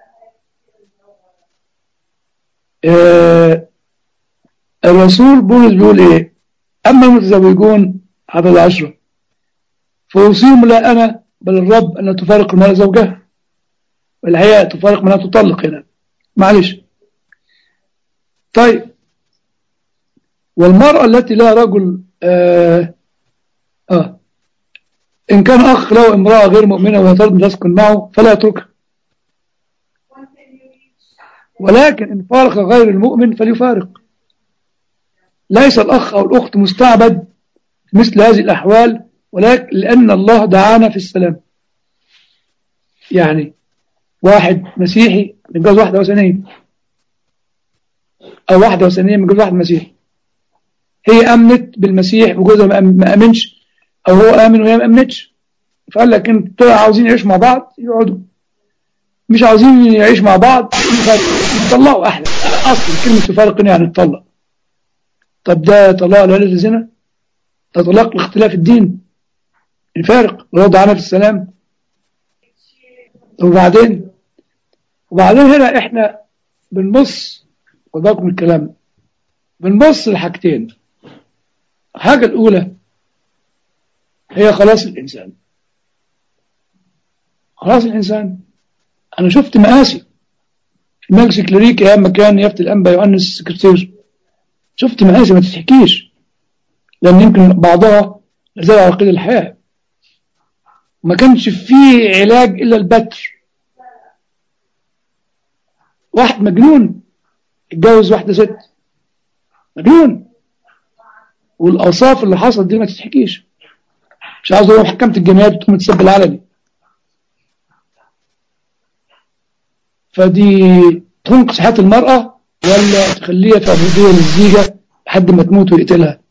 آه الرسول بولس بيقول ايه اما المتزوجون عدد عشرة فأوصيهم لا أنا بل الرب أن تفارق المرأة زوجها والحقيقة تفارق منها تطلق هنا معلش طيب والمرأة التي لها رجل آه, آه إن كان أخ له امرأة غير مؤمنة وهي ترضى تسكن معه فلا يتركها ولكن إن فارق غير المؤمن فليفارق ليس الأخ أو الأخت مستعبد في مثل هذه الأحوال ولكن لأن الله دعانا في السلام يعني واحد مسيحي متجوز واحدة وثنية أو واحدة وثنية متجوز واحد مسيحي هي أمنت بالمسيح وجوزها ما أم- ما أمنش أو هو آمن وهي ما أمنتش فقال لك أنت عاوزين يعيشوا مع بعض يقعدوا مش عاوزين يعيشوا مع بعض يفرقوا. يطلقوا أحلى أصل كلمة تفرق يعني تطلق طب ده طلاق لا الزنا ده طلاق لاختلاف الدين يفارق ويوضع عنها في السلام وبعدين وبعدين هنا احنا بنبص خد بالكم من الكلام بنبص لحاجتين الحاجة الأولى هي خلاص الإنسان خلاص الإنسان أنا شفت مآسي في المجلس الكليريكي أيام ما كان يفتي الأنبا يؤنس السكرتير شفت مآسي ما تتحكيش لأن يمكن بعضها لزال على قيد الحياة ما كانش فيه علاج إلا البتر واحد مجنون اتجوز واحدة ست مجنون والأوصاف اللي حصلت دي ما تتحكيش مش عاوز اروح محكمة الجنايات وتقوم تسب العلني فدي تنقص حياة المرأة ولا تخليها في عبودية للزيجة لحد ما تموت ويقتلها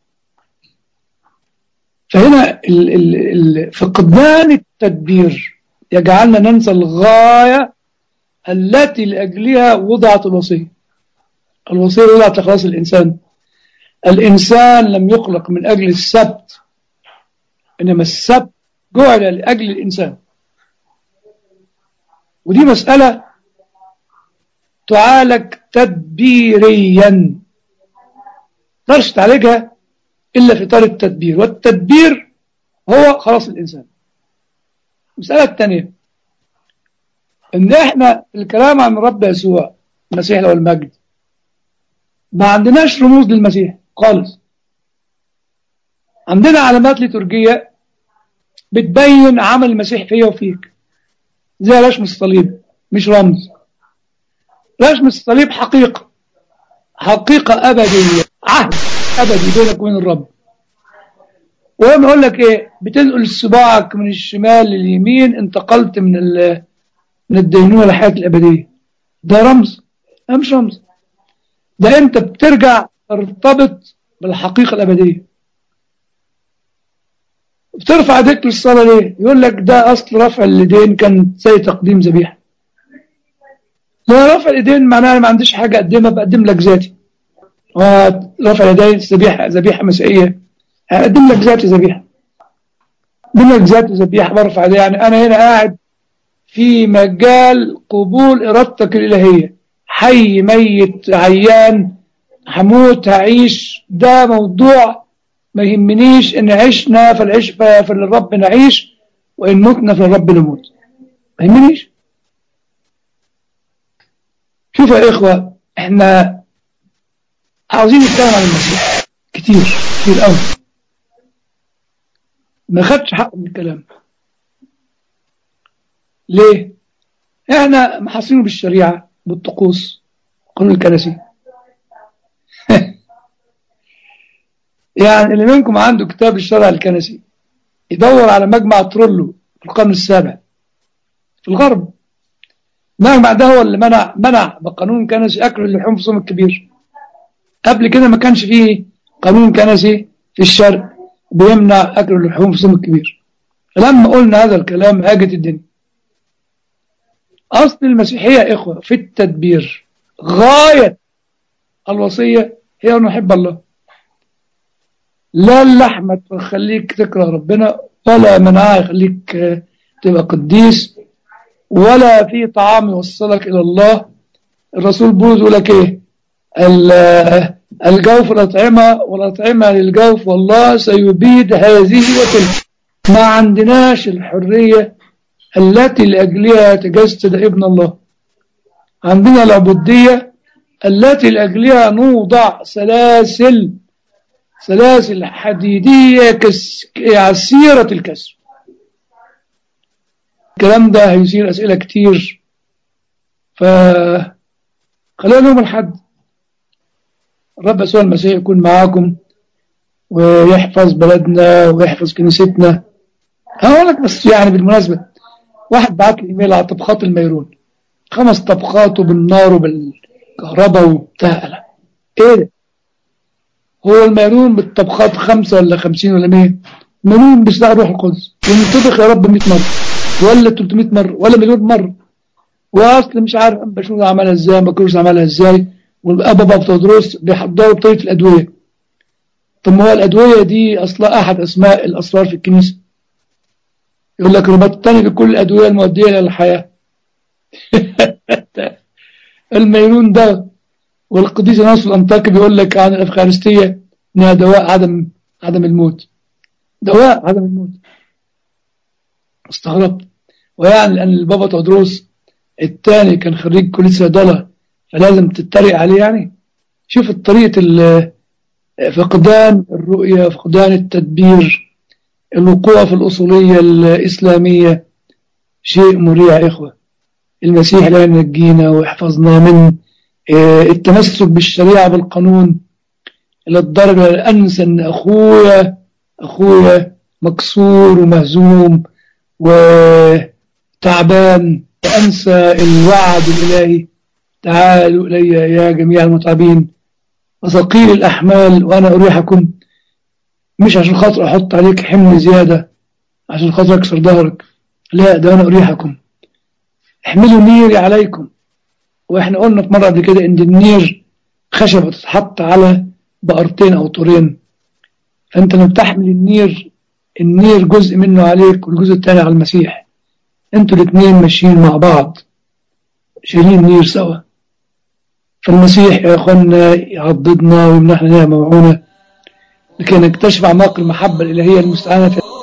فهنا ال ال ال فقدان التدبير يجعلنا ننسى الغاية التي لأجلها وضعت الوصية الوصية وضعت لخلاص الإنسان الإنسان لم يخلق من أجل السبت إنما السبت جعل لأجل الإنسان ودي مسألة تعالج تدبيريا تقدرش تعالجها إلا في إطار التدبير والتدبير هو خلاص الإنسان المسألة الثانية إن إحنا الكلام عن رب يسوع المسيح له المجد ما عندناش رموز للمسيح خالص عندنا علامات ليتورجية بتبين عمل المسيح فيا وفيك زي رسم الصليب مش رمز رسم الصليب حقيقة حقيقة أبدية عهد أبدي بينك وبين الرب وهم يقول لك إيه بتنقل صباعك من الشمال لليمين انتقلت من ال من الدينونة للحياة الأبدية ده رمز ده مش رمز ده أنت بترجع ترتبط بالحقيقة الأبدية بترفع ايديك للصلاة ليه؟ يقول لك ده أصل رفع اليدين كان زي تقديم ذبيحة لا رفع اليدين معناه أنا ما عنديش حاجة أقدمها بقدم لك ذاتي رفع اليدين ذبيحة ذبيحة مسيحية هقدم لك ذاتي ذبيحة أقدم لك ذاتي ذبيحة برفع ده يعني أنا هنا قاعد في مجال قبول إرادتك الإلهية حي ميت عيان هموت هعيش ده موضوع ما يهمنيش ان عشنا فالعيش فالرب نعيش وان متنا فالرب نموت ما يهمنيش شوفوا يا اخوة احنا عاوزين نتكلم عن المسيح كتير كتير قوي ما خدش حقه من الكلام ليه احنا محاصرينه بالشريعة بالطقوس القانون الكنسي يعني اللي منكم عنده كتاب الشرع الكنسي يدور على مجمع ترولو في القرن السابع في الغرب المجمع ده هو اللي منع منع بقانون كنسي اكل اللحوم في صوم الكبير قبل كده ما كانش فيه قانون كنسي في الشرق بيمنع اكل اللحوم في صوم الكبير فلما قلنا هذا الكلام هاجت الدنيا اصل المسيحيه يا اخوه في التدبير غايه الوصيه هي ان نحب الله لا اللحمة تخليك تكره ربنا ولا منعها يخليك تبقى قديس ولا في طعام يوصلك إلى الله الرسول بولس يقول لك إيه الجوف الأطعمة والأطعمة للجوف والله سيبيد هذه وتلك ما عندناش الحرية التي لأجلها تجسد ابن الله عندنا العبودية التي لأجلها نوضع سلاسل سلاسل حديدية كس... عسيرة الكسر الكلام ده هيثير أسئلة كتير ف خلينا يوم الحد الرب يسوع المسيح يكون معاكم ويحفظ بلدنا ويحفظ كنيستنا هقول لك بس يعني بالمناسبة واحد بعت لي ايميل على طبخات الميرون خمس طبخات وبالنار وبالكهرباء وبتاع ايه ده هو الميرون بالطبخات خمسة ولا خمسين ولا مية ميرون بيشتغل روح القدس ومنطبخ يا رب 100 مرة ولا 300 مرة ولا مليون مرة واصل مش عارف بشوف عملها ازاي بكروس عملها ازاي والابا بتدرس بيحضروا بطريقة الادوية طب ما هو الادوية دي اصلا احد اسماء الاسرار في الكنيسة يقول لك ربطتني بكل الادوية المؤدية للحياة الميرون ده والقديس ناصر الأنطاكي بيقول لك عن الأفخارستية إنها دواء عدم عدم الموت دواء عدم الموت استغربت ويعني لأن البابا تودروس الثاني كان خريج كلية صيدلة فلازم تتريق عليه يعني شوف طريقة فقدان الرؤية فقدان التدبير الوقوع في الأصولية الإسلامية شيء مريع يا إخوة المسيح لا ينجينا ويحفظنا من التمسك بالشريعة بالقانون إلى الدرجة لا أنسى أن أخويا أخويا مكسور ومهزوم وتعبان وأنسى الوعد الإلهي تعالوا إلي يا جميع المتعبين وثقيل الأحمال وأنا أريحكم مش عشان خاطر أحط عليك حمل زيادة عشان خاطر أكسر ظهرك لا ده أنا أريحكم احملوا نيري عليكم واحنا قلنا في مرة قبل كده ان النير خشبة تتحط على بقرتين او طورين فانت لما بتحمل النير النير جزء منه عليك والجزء الثاني على المسيح انتوا الاثنين ماشيين مع بعض شايلين النير سوا فالمسيح يا اخوانا يعضدنا ويمنحنا نعمة وعونة لكي نكتشف اعماق المحبة الالهية المستعانة